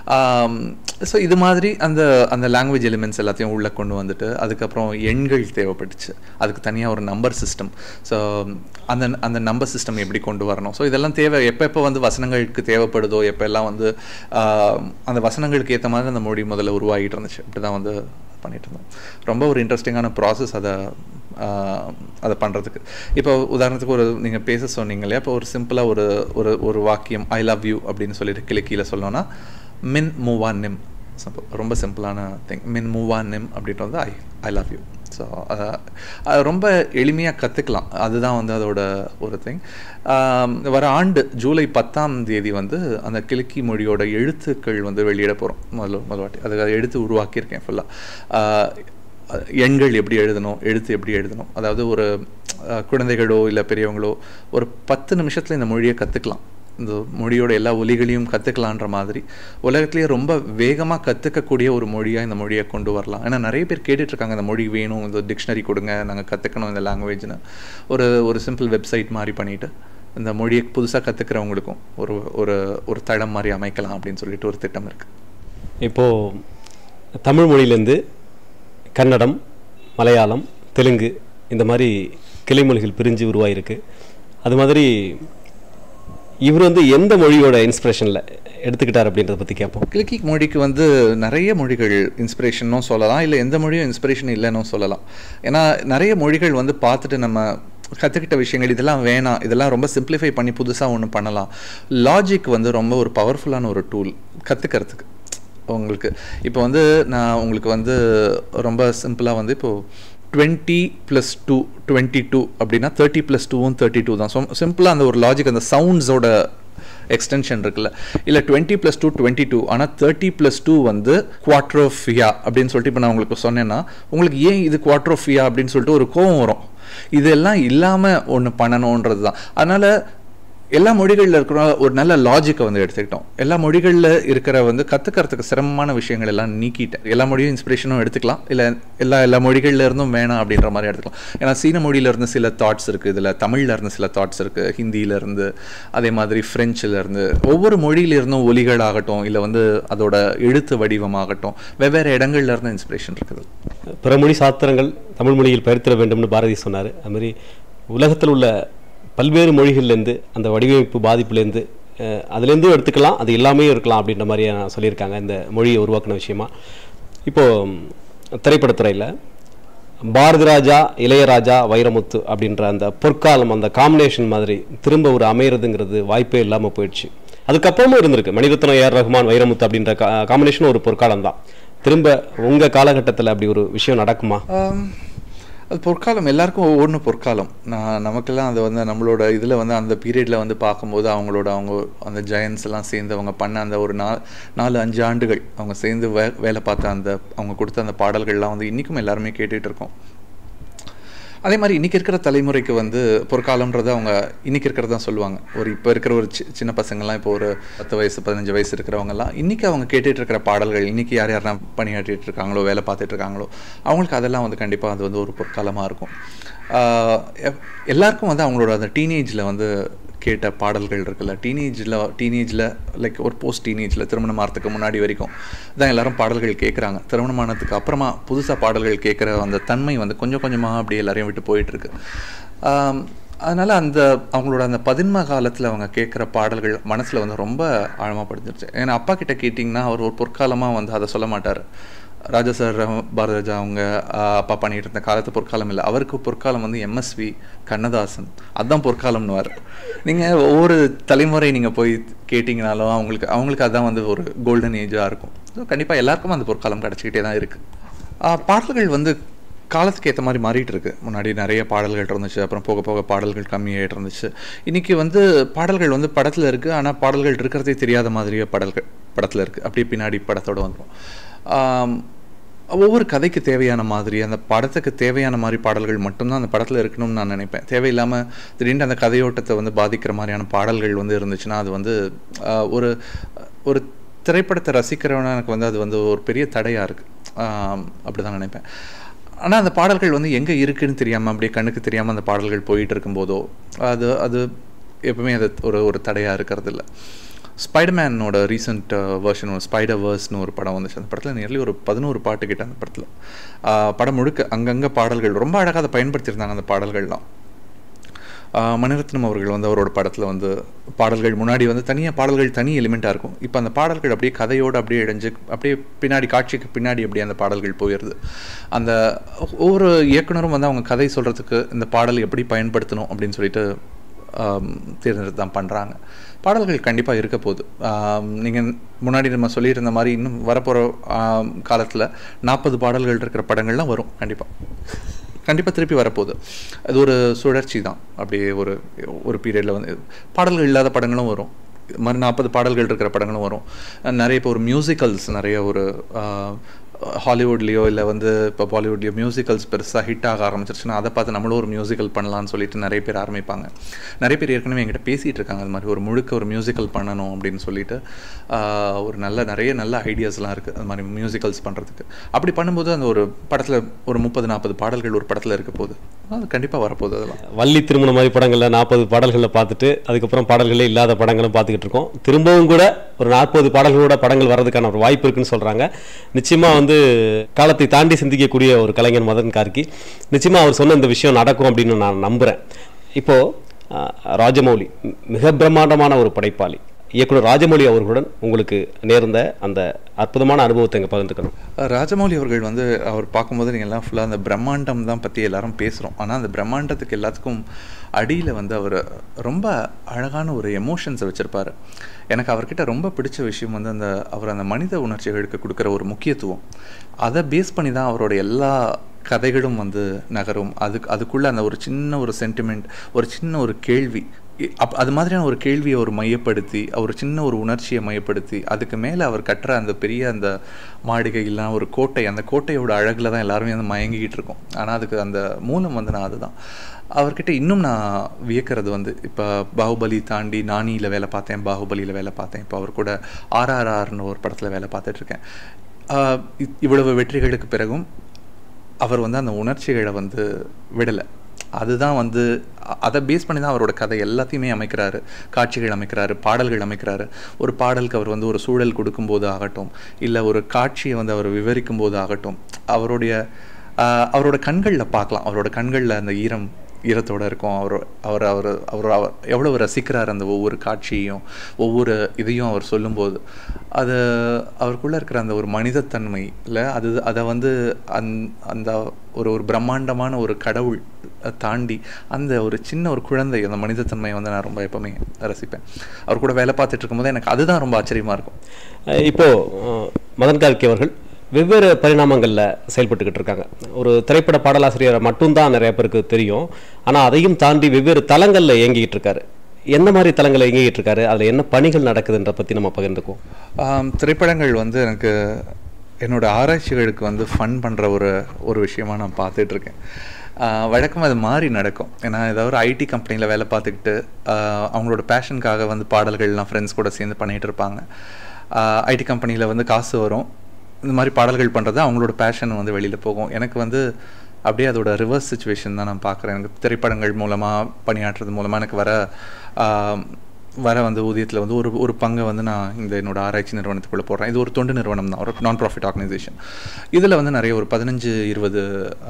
ஸோ இது மாதிரி அந்த அந்த லாங்குவேஜ் எலிமெண்ட்ஸ் எல்லாத்தையும் உள்ளே கொண்டு வந்துட்டு அதுக்கப்புறம் எண்கள் தேவைப்பட்டுச்சு அதுக்கு தனியாக ஒரு நம்பர் சிஸ்டம் ஸோ அந்த அந்த நம்பர் சிஸ்டம் எப்படி கொண்டு வரணும் ஸோ இதெல்லாம் தேவை எப்போ எப்போ வந்து வசனங்களுக்கு தேவைப்படுதோ எப்போ எல்லாம் வந்து ஆஹ், அந்த வசனங்களுக்கு ஏற்ற மாதிரி அந்த மொழி முதல்ல உருவாகிட்டு இருந்துச்சு இப்படி தான் வந்து பண்ணிட்டு இருந்தோம் ரொம்ப ஒரு இன்ட்ரெஸ்டிங்கான ப்ராசஸ் அதை ஆஹ், அதை பண்ணுறதுக்கு இப்போ உதாரணத்துக்கு ஒரு நீங்கள் பேச சொன்னீங்க இல்லையா இப்போ ஒரு சிம்பிளாக ஒரு ஒரு ஒரு வாக்கியம் ஐ லவ் யூ அப்படின்னு சொல்லிட்டு கிழக்கியில் சொல்லணும்னா மின் மூவா நிம் Simple. ரொம்ப சிம்பிளான திங் மின் மூவா நிம் அப்படின்றது I I love you so அது ரொம்ப எளிமையாக கற்றுக்கலாம் அதுதான் வந்து அதோட ஒரு திங் வர ஆண்டு ஜூலை பத்தாம் தேதி வந்து அந்த கிழக்கி மொழியோட எழுத்துக்கள் வந்து வெளியிட போகிறோம் முதல்ல முதல் வாட்டி அது அதை எடுத்து உருவாக்கியிருக்கேன் ஃபுல்லாக எண்கள் எப்படி எழுதணும் எழுத்து எப்படி எழுதணும் அதாவது ஒரு அஹ், குழந்தைகளோ இல்லை பெரியவங்களோ ஒரு பத்து நிமிஷத்தில் இந்த மொழியை கற்றுக்கலாம் இந்த மொழியோட எல்லா ஒலிகளையும் கற்றுக்கலான்ற மாதிரி உலகத்திலேயே ரொம்ப வேகமாக கற்றுக்கக்கூடிய ஒரு மொழியாக இந்த மொழியை கொண்டு வரலாம் ஏன்னா நிறைய பேர் கேட்டுட்டு இருக்காங்க இந்த மொழி வேணும் இந்த டிக்ஷனரி கொடுங்க நாங்கள் கற்றுக்கணும் இந்த லாங்குவேஜ்னு ஒரு ஒரு சிம்பிள் வெப்சைட் மாதிரி பண்ணிவிட்டு இந்த மொழியை புதுசாக கற்றுக்கிறவங்களுக்கும் ஒரு ஒரு ஒரு தடம் மாதிரி அமைக்கலாம் அப்படின்னு சொல்லிட்டு ஒரு திட்டம் இருக்குது இப்போது தமிழ் மொழியிலேருந்து கன்னடம் மலையாளம் தெலுங்கு இந்த மாதிரி கிளைமொழிகள் பிரிஞ்சு உருவாயிருக்கு அது மாதிரி இவர் வந்து எந்த மொழியோட இன்ஸ்பிரேஷனில் எடுத்துக்கிட்டார் அப்படின்றத பற்றி கேட்போம் கிளிக்கி மொழிக்கு வந்து நிறைய மொழிகள் இன்ஸ்பிரேஷனும் சொல்லலாம் இல்லை எந்த மொழியும் இன்ஸ்பிரேஷன் இல்லைன்னு சொல்லலாம் ஏன்னா நிறைய மொழிகள் வந்து பார்த்துட்டு நம்ம கற்றுக்கிட்ட விஷயங்கள் இதெல்லாம் வேணாம் இதெல்லாம் ரொம்ப சிம்பிளிஃபை பண்ணி புதுசாக ஒன்று பண்ணலாம் லாஜிக் வந்து ரொம்ப ஒரு பவர்ஃபுல்லான ஒரு டூல் கற்றுக்கிறதுக்கு உங்களுக்கு இப்போ வந்து நான் உங்களுக்கு வந்து ரொம்ப சிம்பிளாக வந்து இப்போது twenty plus two twenty two அப்படின்னா தேர்ட்டி ப்ளஸ் டூவும் தேர்ட்டி டூ தான் ஸோ சிம்பிளாக அந்த ஒரு லாஜிக் அந்த சவுண்ட்ஸோட எக்ஸ்டென்ஷன் இருக்குல்ல இல்லை twenty plus two twenty two ஆனால் தேர்ட்டி ப்ளஸ் டூ வந்து குவாட்ரோஃபியா அப்படின்னு சொல்லிட்டு இப்போ நான் உங்களுக்கு சொன்னேன்னா உங்களுக்கு ஏன் இது குவாட்ரோஃபியா அப்படின்னு சொல்லிட்டு ஒரு கோவம் வரும் இதெல்லாம் இல்லாமல் ஒன்று பண்ணணுன்றது தான் அதனால் எல்லா மொழிகளில் இருக்கிற ஒரு நல்ல லாஜிக்கை வந்து எடுத்துக்கிட்டோம் எல்லா மொழிகளில் இருக்கிற வந்து கற்றுக்கிறதுக்கு சிரமமான விஷயங்கள் எல்லாம் நீக்கிட்டேன் எல்லா மொழியும் இன்ஸ்பிரேஷனும் எடுத்துக்கலாம் இல்லை எல்லா எல்லா மொழிகள்ல இருந்தும் வேணாம் அப்படின்ற மாதிரி எடுத்துக்கலாம் ஏன்னா சீன மொழியில இருந்து சில தாட்ஸ் இருக்குது இதில் தமிழ்ல இருந்து சில தாட்ஸ் இருக்குது ஹிந்தியில இருந்து அதே மாதிரி ஃப்ரெஞ்சில் இருந்து ஒவ்வொரு மொழியில இருந்தும் ஒலிகள் ஆகட்டும் இல்லை வந்து அதோட எழுத்து வடிவமாகட்டும் வெவ்வேறு இடங்கள்ல இருந்து இன்ஸ்பிரேஷன் இருக்குது பிறமொழி சாஸ்திரங்கள் தமிழ் மொழியில் பயிர்த்திட வேண்டும்னு பாரதி சொன்னார் அது மாதிரி உலகத்தில் உள்ள பல்வேறு மொழிகள்லேருந்து அந்த வடிவமைப்பு பாதிப்புலேருந்து அஹ், அதுலேருந்தும் எடுத்துக்கலாம் அது எல்லாமே இருக்கலாம் அப்படின்ற மாதிரி நான் சொல்லியிருக்காங்க இந்த மொழியை உருவாக்கின விஷயமா இப்போது திரைப்படத்துறையில் பாரதி ராஜா இளையராஜா வைரமுத்து அப்படின்ற அந்த பொற்காலம் அந்த காம்பினேஷன் மாதிரி திரும்ப ஒரு அமையறதுங்கிறது வாய்ப்பே இல்லாமல் போயிடுச்சு அதுக்கப்புறமும் இருந்திருக்கு மணிரத்னம் ஏஆர் ரஹ்மான் வைரமுத்து அப்படின்ற காம்பினேஷன் ஒரு பொற்காலம் தான் திரும்ப உங்கள் காலகட்டத்தில் அப்படி ஒரு விஷயம் நடக்குமா ஆம், அது பொற்காலம் எல்லாருக்கும் ஒவ்வொன்று பொற்காலம் நான் நமக்கெல்லாம் அது வந்து நம்மளோட இதில் வந்து அந்த பீரியடில் வந்து பார்க்கும்போது அவங்களோட அவங்க அந்த ஜெயன்ஸ் எல்லாம் சேர்ந்து அவங்க பண்ண அந்த ஒரு நா நாலு அஞ்சு ஆண்டுகள் அவங்க சேர்ந்து வே வேலை பார்த்த அந்த அவங்க கொடுத்த அந்த பாடல்கள்லாம் வந்து இன்றைக்கும் எல்லாருமே கேட்டுட்டு இருக்கோம் அதே மாதிரி இன்றைக்கி இருக்கிற தலைமுறைக்கு வந்து பொற்காலம்ன்றது அவங்க இன்றைக்கி இருக்கிறது தான் சொல்லுவாங்க ஒரு இப்போ இருக்கிற ஒரு சி சின்ன பசங்கள்லாம் இப்போ ஒரு பத்து வயசு பதினஞ்சு வயசு இருக்கிறவங்கலாம் இன்றைக்கி அவங்க கேட்டுட்டு இருக்கிற பாடல்கள் இன்றைக்கி யார் யாரெல்லாம் பணியாற்றிட்டு இருக்காங்களோ வேலை பார்த்துட்டு இருக்காங்களோ அவங்களுக்கு அதெல்லாம் வந்து கண்டிப்பாக அது வந்து ஒரு பொற்காலமாக இருக்கும் ஆஹ் எ- எல்லாருக்கும் வந்து அவங்களோட அந்த டீனேஜில் வந்து கேட்ட பாடல்கள் இருக்குல்ல டீனேஜில் டீனேஜில் லைக் ஒரு போஸ்ட் டீனேஜில் திருமணம் ஆகிறதுக்கு முன்னாடி வரைக்கும் தான் எல்லாரும் பாடல்கள் கேட்குறாங்க திருமணமானதுக்கு அப்புறமா புதுசாக பாடல்கள் கேட்குற அந்த தன்மை வந்து கொஞ்சம் கொஞ்சமாக அப்படியே எல்லாரையும் விட்டு போயிட்டுருக்கு அதனால் அந்த அவங்களோட அந்த பதின்ம காலத்தில் அவங்க கேட்குற பாடல்கள் மனசில் வந்து ரொம்ப ஆழமாக படிஞ்சிருச்சு ஏன்னா அப்பா கிட்ட கேட்டிங்கன்னா அவர் ஒரு பொற்காலமாக வந்து அதை சொல்ல மாட்டார் ராஜா சார் பாரதி ராஜா அவங்க ஆஹ், அப்பா பண்ணிட்டு இருந்த காலத்து பொற்காலம் இல்லை அவருக்கு பொற்காலம் வந்து எம்எஸ்வி கண்ணதாசன் அதுதான் பொற்காலம்னுவார் நீங்கள் ஒவ்வொரு தலைமுறை நீங்கள் போய் கேட்டிங்கனாலும் அவங்களுக்கு அவங்களுக்கு அதான் வந்து ஒரு கோல்டன் ஏஜாக இருக்கும் ஸோ கண்டிப்பாக எல்லாருக்கும் அந்த பொற்காலம் கிடச்சிக்கிட்டே தான் இருக்குது பாடல்கள் வந்து காலத்துக்கு ஏற்ற மாதிரி மாறிட்டு இருக்கு முன்னாடி நிறைய பாடல்கள் இருந்துச்சு அப்புறம் போக போக பாடல்கள் கம்மியாயிட்டு இருந்துச்சு இன்னைக்கு வந்து பாடல்கள் வந்து படத்தில் இருக்குது ஆனால் பாடல்கள் இருக்கிறதே தெரியாத மாதிரியே பாடல்கள் படத்தில் இருக்குது அப்படியே பின்னாடி படத்தோட வந்துடும் ஆம், ஒவ்வொரு கதைக்கு தேவையான மாதிரி அந்த படத்துக்கு தேவையான மாதிரி பாடல்கள் மட்டும்தான் அந்த படத்தில் இருக்கணும்னு நான் நினைப்பேன் தேவையில்லாமல் திடீர்னு அந்த கதையோட்டத்தை வந்து பாதிக்கிற மாதிரியான பாடல்கள் வந்து இருந்துச்சுன்னா அது வந்து ஆஹ், ஒரு ஒரு திரைப்படத்தை ரசிக்கிறவனுக்கு வந்து அது வந்து ஒரு பெரிய தடையாக இருக்குது அப்படி தான் நினைப்பேன் ஆனால் அந்த பாடல்கள் வந்து எங்கே இருக்குன்னு தெரியாமல் அப்படியே கண்ணுக்கு தெரியாமல் அந்த பாடல்கள் போயிட்டு இருக்கும்போதோ அது அது எப்பவுமே அது ஒரு ஒரு தடையாக இருக்கிறது இல்லை ஸ்பைடர்மேனோட ரீசெண்ட் வேர்ஷன் ஒரு ஸ்பைடர் வேர்ஸ்னு ஒரு படம் வந்துச்சு அந்த படத்தில் நியர்லி ஒரு பதினோரு பாட்டு கிட்ட அந்த படத்தில் படம் முழுக்க அங்கங்கே பாடல்கள் ரொம்ப அழகாக அதை பயன்படுத்தியிருந்தாங்க அந்த பாடல்கள்லாம் ஆஹ் மணிரத்னம் அவர்கள் வந்து அவரோட படத்தில் வந்து பாடல்கள் முன்னாடி வந்து தனியாக பாடல்கள் தனி எலிமெண்ட்டாக இருக்கும் இப்போ அந்த பாடல்கள் அப்படியே கதையோடு அப்படியே இடைஞ்சு அப்படியே பின்னாடி காட்சிக்கு பின்னாடி அப்படியே அந்த பாடல்கள் போயிடுது அந்த ஒவ்வொரு இயக்குனரும் வந்து அவங்க கதை சொல்கிறதுக்கு இந்த பாடல் எப்படி பயன்படுத்தணும் அப்படின்னு சொல்லிட்டு ஆம், தேர்ந்தெடுத்து தான் பண்ணுறாங்க பாடல்கள் கண்டிப்பாக இருக்க போகுது நீங்கள் முன்னாடி நம்ம சொல்லியிருந்த மாதிரி இன்னும் வரப்போகிற காலத்தில் நாற்பது பாடல்கள் இருக்கிற படங்கள்லாம் வரும் கண்டிப்பாக கண்டிப்பாக திருப்பி வரப்போகுது அது ஒரு சுழற்சி தான் அப்படியே ஒரு ஒரு பீரியடில் வந்து பாடல்கள் இல்லாத படங்களும் வரும் மறு நாற்பது பாடல்கள் இருக்கிற படங்களும் வரும் நிறைய இப்போ ஒரு மியூசிக்கல்ஸ் நிறைய ஒரு ஆஹ், ஹாலிவுட்லேயோ இல்லை வந்து இப்போ பாலிவுட்லேயோ மியூசிக்கல்ஸ் பெருசாக ஹிட் ஆக ஆரம்பிச்சிருச்சுன்னா அதை பார்த்து நம்மளும் ஒரு மியூசிக்கல் பண்ணலாம்னு சொல்லிட்டு நிறைய பேர் ஆரம்பிப்பாங்க நிறைய பேர் ஏற்கனவே என்கிட்ட பேசிகிட்டு இருக்காங்க அது மாதிரி ஒரு முழுக்க ஒரு மியூசிக்கல் பண்ணணும் அப்படின்னு சொல்லிட்டு ஆஹ், ஒரு நல்ல நிறைய நல்ல ஐடியாஸ்லாம் இருக்குது அது மாதிரி மியூசிக்கல்ஸ் பண்ணுறதுக்கு அப்படி பண்ணும்போது அந்த ஒரு படத்தில் ஒரு முப்பது நாற்பது பாடல்கள் ஒரு படத்தில் இருக்க போகுது அது கண்டிப்பாக வரப்போகுது அதெல்லாம் வள்ளி திருமணம் மாதிரி படங்களில் நாற்பது பாடல்களை பார்த்துட்டு அதுக்கப்புறம் பாடல்களே இல்லாத படங்களும் பார்த்துக்கிட்டு இருக்கோம் திரும்பவும் கூட ஒரு நாற்பது பாடல்களோட படங்கள் வர்றதுக்கான ஒரு வாய்ப்பு இருக்குன்னு சொல்கிறாங்க நிச்சயமாக வந்து காலத்தை தாண்டி சிந்திக்கக்கூடிய ஒரு கலைஞர் மதன் கார்கி நிச்சயமாக அவர் சொன்ன இந்த விஷயம் நடக்கும் அப்படின்னு நான் நம்புகிறேன் இப்போது ராஜமௌலி மி- மிக பிரம்மாண்டமான ஒரு படைப்பாளி இயக்குனர் ராஜமௌலி அவர்களுடன் உங்களுக்கு நேர்ந்த அந்த அற்புதமான அனுபவத்தை இங்கே பகிர்ந்துக்கணும் ராஜமௌலி அவர்கள் வந்து அவர் பார்க்கும்போது நீங்கள் எல்லாம் ஃபுல்லாக அந்த பிரம்மாண்டம் தான் பற்றி எல்லாரும் பேசுகிறோம் ஆனால் அந்த பிரம்மாண்டத்துக்கு எல்லாத்துக்கும் அடியில் வந்து அவர் ரொம்ப அழகான ஒரு எமோஷன்ஸை வச்சுருப்பார் எனக்கு அவர்கிட்ட ரொம்ப பிடிச்ச விஷயம் வந்து அந்த அவர் அந்த மனித உணர்ச்சிகளுக்கு கொடுக்குற ஒரு முக்கியத்துவம் அதை பேஸ் பண்ணி தான் அவரோட எல்லா கதைகளும் வந்து நகரும் அதுக்கு அதுக்குள்ளே அந்த ஒரு சின்ன ஒரு சென்டிமெண்ட் ஒரு சின்ன ஒரு கேள்வி இ- அப் அது மாதிரியான ஒரு கேள்வியை ஒரு மையப்படுத்தி ஒரு சின்ன ஒரு உணர்ச்சியை மையப்படுத்தி அதுக்கு மேலே அவர் கட்டுற அந்த பெரிய அந்த மாளிகை இல்லைனா ஒரு கோட்டை அந்த கோட்டையோட அழகில் தான் எல்லாருமே வந்து மயங்கிக்கிட்டு இருக்கோம் ஆனால் அதுக்கு அந்த மூலம் வந்து நான் அதுதான் அவர்கிட்ட இன்னும் நான் வியக்கிறது வந்து இப்போ பாகுபலி தாண்டி நானியில் வேலை பார்த்தேன் பாகுபலியில் வேலை பார்த்தேன் இப்போ அவர் கூட ஆர்ஆர்ஆர்னு ஒரு படத்தில் வேலை பார்த்துட்ருக்கேன் இவ்வளவு வெற்றிகளுக்கு பிறகும் அவர் வந்து அந்த உணர்ச்சிகளை வந்து விடலை அதுதான் வந்து அ- அதை பேஸ் பண்ணி தான் அவரோட கதை எல்லாத்தையுமே அமைக்கிறாரு காட்சிகள் அமைக்கிறாரு பாடல்கள் அமைக்கிறாரு ஒரு பாடலுக்கு அவர் வந்து ஒரு சூழல் கொடுக்கும்போது ஆகட்டும் இல்லை ஒரு காட்சியை வந்து அவர் விவரிக்கும் போது ஆகட்டும் அவருடைய ஆஹ், அவரோட கண்களில் பார்க்கலாம் அவரோட கண்களில் அந்த ஈரம் ஈரத்தோட இருக்கும் அவர் அவர் அவர் அவர் அவர் எவ்வளவு ரசிக்கிறார் அந்த ஒவ்வொரு காட்சியையும் ஒவ்வொரு இதையும் அவர் சொல்லும்போது அது அவருக்குள்ளே இருக்கிற அந்த ஒரு மனிதத்தன்மையில் அது அதை வந்து அந் அந்த ஒரு ஒரு பிரம்மாண்டமான ஒரு கடவுள் தாண்டி அந்த ஒரு சின்ன ஒரு குழந்தை அந்த மனிதத்தன்மையை வந்து நான் ரொம்ப எப்பவுமே ரசிப்பேன் அவர் கூட வேலை பார்த்துட்டு இருக்கும்போது எனக்கு அதுதான் ரொம்ப ஆச்சரியமாக இருக்கும் அஹ் இப்போ அஹ், மதன் கார்கி அவர்கள் வெவ்வேறு பரிணாமங்களில் செயல்பட்டுக்கிட்டு இருக்காங்க ஒரு திரைப்பட பாடலாசிரியரை மட்டும்தான் நிறைய பேருக்கு தெரியும் ஆனால் அதையும் தாண்டி வெவ்வேறு தளங்களில் இயங்கிக்கிட்டு இருக்காரு எந்த மாதிரி தளங்களில் இயங்கிக்கிட்டு இருக்காரு அதில் என்ன பணிகள் நடக்குதுன்ற பற்றி நம்ம பகிர்ந்துக்குவோம் ஆம், திரைப்படங்கள் வந்து எனக்கு என்னோட ஆராய்ச்சிகளுக்கு வந்து ஃபன் பண்ணுற ஒரு ஒரு விஷயமா நான் பார்த்துட்டு இருக்கேன் ஆஹ் வழக்கம் அது மாறி நடக்கும் ஏன்னா ஏதாவது ஒரு ஐடி கம்பெனியில் வேலை பார்த்துக்கிட்டு ஆஹ் அவங்களோட பேஷனுக்காக வந்து பாடல்கள்லாம் ஃப்ரெண்ட்ஸ் கூட சேர்ந்து பண்ணிகிட்டு இருப்பாங்க ஐடி கம்பெனியில் வந்து காசு வரும் இந்த மாதிரி பாடல்கள் பண்ணுறது அவங்களோட பேஷன் வந்து வெளியில் போகும் எனக்கு வந்து அப்படியே அதோட ரிவர்ஸ் சுச்சுவேஷன் தான் நான் பார்க்குறேன் எனக்கு திரைப்படங்கள் மூலமாக பணியாற்றுறது மூலமாக எனக்கு வர ஆஹ் வர வந்து ஊதியத்தில் வந்து ஒரு ஒரு பங்கை வந்து நான் இந்த என்னோட ஆராய்ச்சி நிறுவனத்துக்குள்ளே போடுறேன் இது ஒரு தொண்டு நிறுவனம் தான் ஒரு நான் ப்ராஃபிட் ஆர்கனைசேஷன் இதில் வந்து நிறைய ஒரு பதினஞ்சு இருபது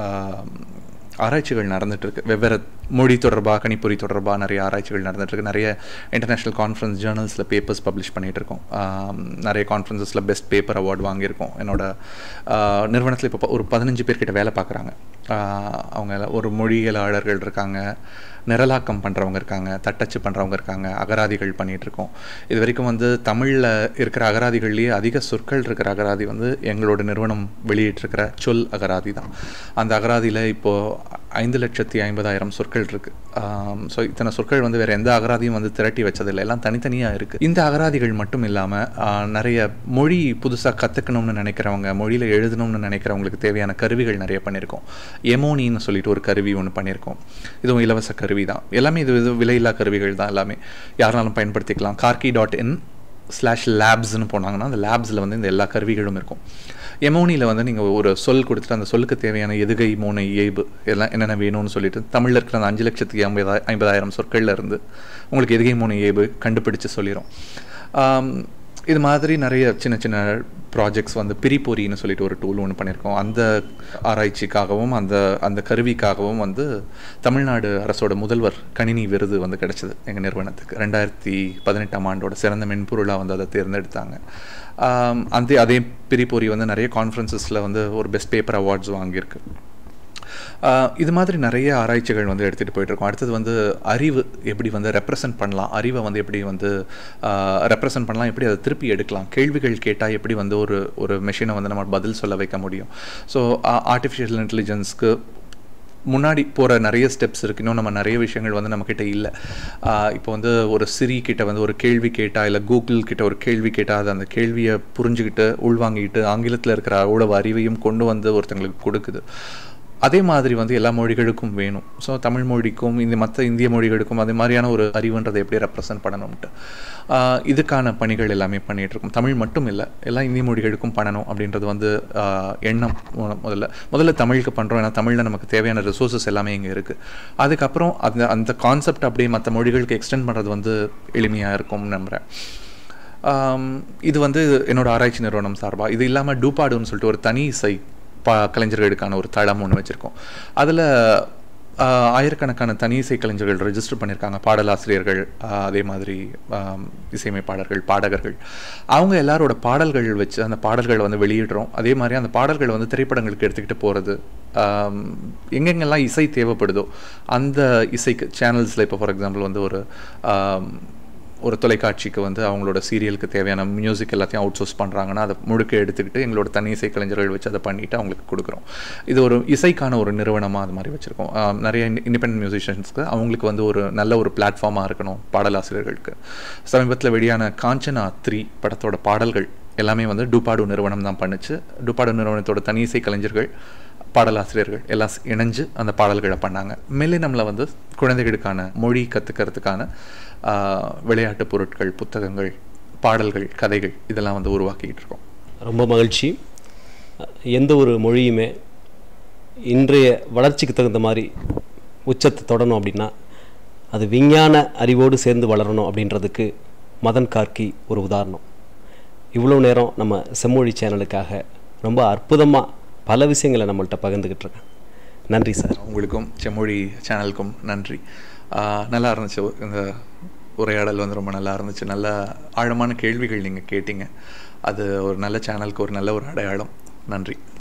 ஆராய்ச்சிகள் நடந்துட்டு இருக்கு வெவ்வேறு மொழி தொடர்பாக கணிப்பொறி தொடர்பாக நிறைய ஆராய்ச்சிகள் நடந்துட்டு இருக்கு நிறைய இன்டர்நேஷ்னல் கான்ஃபரன்ஸ் ஜேர்னல்ஸில் பேப்பர்ஸ் பப்ளிஷ் பண்ணிட்டு இருக்கோம் ஆம், நிறைய கான்ஃபரன்சஸில் பெஸ்ட் பேப்பர் அவார்டு வாங்கியிருக்கோம் என்னோட நிறுவனத்தில் இப்போ ஒரு பதினஞ்சு பேர்கிட்ட வேலை பார்க்குறாங்க அவங்க எல்லாம் ஒரு மொழியியலாளர்கள் இருக்காங்க நிரலாக்கம் பண்ணுறவங்க இருக்காங்க தட்டச்சு பண்ணுறவங்க இருக்காங்க அகராதிகள் பண்ணிட்டு இருக்கோம் இது வரைக்கும் வந்து தமிழில் இருக்கிற அகராதிகள்லேயே அதிக சொற்கள் இருக்கிற அகராதி வந்து எங்களோட நிறுவனம் வெளியிட்டிருக்கிற சொல் அகராதி தான் அந்த அகராதியில் இப்போது ஐந்து லட்சத்தி ஐம்பதாயிரம் சொற்கள் இருக்குது ஸோ இத்தனை சொற்கள் வந்து வேறு எந்த அகராதியும் வந்து திரட்டி வச்சதில்லை எல்லாம் தனித்தனியாக இருக்குது இந்த அகராதிகள் மட்டும் இல்லாமல் நிறைய மொழி புதுசாக கற்றுக்கணும்னு நினைக்கிறவங்க மொழியில் எழுதணும்னு நினைக்கிறவங்களுக்கு தேவையான கருவிகள் நிறைய பண்ணியிருக்கோம் எமோனின்னு சொல்லிட்டு ஒரு கருவி ஒன்று பண்ணியிருக்கோம் இதுவும் இலவச கருவி தான் எல்லாமே இது இது விலையில்லா கருவிகள் தான் எல்லாமே யாருனாலும் பயன்படுத்திக்கலாம் கார்கி டாட் இன் ஸ்லாஷ் லேப்ஸ்னு போனாங்கன்னா அந்த லேப்ஸில் வந்து இந்த எல்லா கருவிகளும் இருக்கும் எமோனியில் வந்து நீங்கள் ஒரு சொல் கொடுத்துட்டு அந்த சொல்லுக்கு தேவையான எதுகை மோனை இயல்பு எல்லாம் என்னென்ன வேணும்னு சொல்லிட்டு தமிழில் இருக்கிற அந்த அஞ்சு லட்சத்துக்கு ஐம்பதா ஐம்பதாயிரம் சொற்கள்ல இருந்து உங்களுக்கு எதுகை மோனை இயல்பு கண்டுபிடிச்சு சொல்லிடும் ஆம், இது மாதிரி நிறைய சின்ன சின்ன ப்ராஜெக்ட்ஸ் வந்து பிரிபொரின்னு சொல்லிட்டு ஒரு டூல் ஒன்று பண்ணியிருக்கோம் அந்த ஆராய்ச்சிக்காகவும் அந்த அந்த கருவிக்காகவும் வந்து தமிழ்நாடு அரசோட முதல்வர் கணினி விருது வந்து கிடைச்சது எங்கள் நிறுவனத்துக்கு ரெண்டாயிரத்தி பதினெட்டாம் ஆண்டோட சிறந்த மென்பொருளாக வந்து அதை தேர்ந்தெடுத்தாங்க ஆம், அந்த அதே பிரிபொரி வந்து நிறைய கான்ஃபரன்சஸில் வந்து ஒரு பெஸ்ட் பேப்பர் அவார்ட்ஸ் வாங்கியிருக்கு ஆஹ் இது மாதிரி நிறைய ஆராய்ச்சிகள் வந்து எடுத்துகிட்டு போயிட்டுருக்கோம் அடுத்தது வந்து அறிவு எப்படி வந்து ரெப்ரசன்ட் பண்ணலாம் அறிவை வந்து எப்படி வந்து ரெப்ரசன்ட் பண்ணலாம் எப்படி அதை திருப்பி எடுக்கலாம் கேள்விகள் கேட்டால் எப்படி வந்து ஒரு ஒரு மெஷினை வந்து நம்ம பதில் சொல்ல வைக்க முடியும் ஸோ ஆர்டிஃபிஷியல் இன்டெலிஜென்ஸ்க்கு முன்னாடி போகிற நிறைய ஸ்டெப்ஸ் இருக்குது இன்னும் நம்ம நிறைய விஷயங்கள் வந்து நம்மக்கிட்ட இல்லை இப்போ வந்து ஒரு சிரி கிட்ட வந்து ஒரு கேள்வி கேட்டால் இல்லை கூகுள் கிட்ட ஒரு கேள்வி கேட்டால் அது அந்த கேள்வியை புரிஞ்சுக்கிட்டு உள்வாங்கிட்டு ஆங்கிலத்தில் இருக்கிற அவ்வளவு அறிவையும் கொண்டு வந்து ஒருத்தங்களுக்கு கொடுக்குது அதே மாதிரி வந்து எல்லா மொழிகளுக்கும் வேணும் ஸோ தமிழ் மொழிக்கும் இந்த மற்ற இந்திய மொழிகளுக்கும் அதே மாதிரியான ஒரு அறிவுன்றதை எப்படி ரெப்ரசன்ட் பண்ணணும்ட்டு ஆஹ் இதுக்கான பணிகள் எல்லாமே பண்ணிகிட்டு இருக்கோம் தமிழ் மட்டும் இல்லை எல்லா இந்திய மொழிகளுக்கும் பண்ணணும் அப்படின்றது வந்து ஆஹ் எண்ணம் மு- முதல்ல முதல்ல தமிழுக்கு பண்ணுறோம் ஏன்னா தமிழில் நமக்கு தேவையான ரிசோர்ஸஸ் எல்லாமே இங்கே இருக்குது அதுக்கப்புறம் அந்த அந்த கான்செப்ட் அப்படியே மற்ற மொழிகளுக்கு எக்ஸ்டெண்ட் பண்ணுறது வந்து எளிமையாக இருக்கும்னு நம்புகிறேன் ஆம், இது வந்து என்னோட ஆராய்ச்சி நிறுவனம் சார்பாக இது இல்லாமல் டூபாடுன்னு சொல்லிட்டு ஒரு தனி இசை பா கலைஞர்களுக்கான ஒரு தளம் ஒன்று வச்சுருக்கோம் அதில் ஆயிரக்கணக்கான தனி இசை கலைஞர்கள் ரெஜிஸ்டர் பண்ணியிருக்காங்க பாடலாசிரியர்கள் ஆஹ், அதே மாதிரி ஆம், இசையமைப்பாளர்கள் பாடகர்கள் அவங்க எல்லாரோட பாடல்கள் வச்சு அந்த பாடல்களை வந்து வெளியிடுறோம் அதே மாதிரி அந்த பாடல்கள் வந்து திரைப்படங்களுக்கு எடுத்துக்கிட்டு போகிறது எங்கெங்கெல்லாம் இசை தேவைப்படுதோ அந்த இசைக்கு சேனல்ஸில் இப்போ ஃபார் எக்ஸாம்பிள் வந்து ஒரு ஆம், ஒரு தொலைக்காட்சிக்கு வந்து அவங்களோட சீரியலுக்கு தேவையான மியூசிக் எல்லாத்தையும் அவுட் சோர்ஸ் பண்ணுறாங்கன்னா அதை முழுக்க எடுத்துக்கிட்டு எங்களோட தனி இசை கலைஞர்கள் வச்சு அதை பண்ணிவிட்டு அவங்களுக்கு கொடுக்குறோம் இது ஒரு இசைக்கான ஒரு நிறுவனமாக அது மாதிரி வச்சுருக்கோம் ஆஹ் நிறைய இண்டிபெண்ட் மியூசிஷியன்ஸ்க்கு அவங்களுக்கு வந்து ஒரு நல்ல ஒரு பிளாட்ஃபார்மாக இருக்கணும் பாடலாசிரியர்களுக்கு சமீபத்தில் வெளியான காஞ்சனா த்ரீ படத்தோட பாடல்கள் எல்லாமே வந்து டூபாடு நிறுவனம் தான் பண்ணுச்சு டூபாடு நிறுவனத்தோட தனி இசை கலைஞர்கள் பாடலாசிரியர்கள் எல்லாம் ஸ்- இணைஞ்சு அந்த பாடல்களை பண்ணாங்க மெல்லினமில் வந்து குழந்தைகளுக்கான மொழி கற்றுக்கிறதுக்கான விளையாட்டு பொருட்கள் புத்தகங்கள் பாடல்கள் கதைகள் இதெல்லாம் வந்து உருவாக்கிட்டு இருக்கோம் ரொம்ப மகிழ்ச்சி எந்த ஒரு மொழியுமே இன்றைய வளர்ச்சிக்கு தகுந்த மாதிரி உச்சத்தை தொடணும் அப்படின்னா அது விஞ்ஞான அறிவோடு சேர்ந்து வளரணும் அப்படின்றதுக்கு மதன் கார்கி ஒரு உதாரணம் இவ்வளோ நேரம் நம்ம செம்மொழி சேனலுக்காக ரொம்ப அற்புதமாக பல விஷயங்களை நம்மள்ட்ட பகிர்ந்துக்கிட்டு இருக்கேன் நன்றி சார் உங்களுக்கும் செம்மொழி சேனலுக்கும் நன்றி ஆஹ் நல்லா இருந்துச்சு இந்த உரையாடல் வந்து ரொம்ப நல்லா இருந்துச்சு நல்ல ஆழமான கேள்விகள் நீங்கள் கேட்டீங்க அது ஒரு நல்ல சேனலுக்கு ஒரு நல்ல ஒரு அடையாளம் நன்றி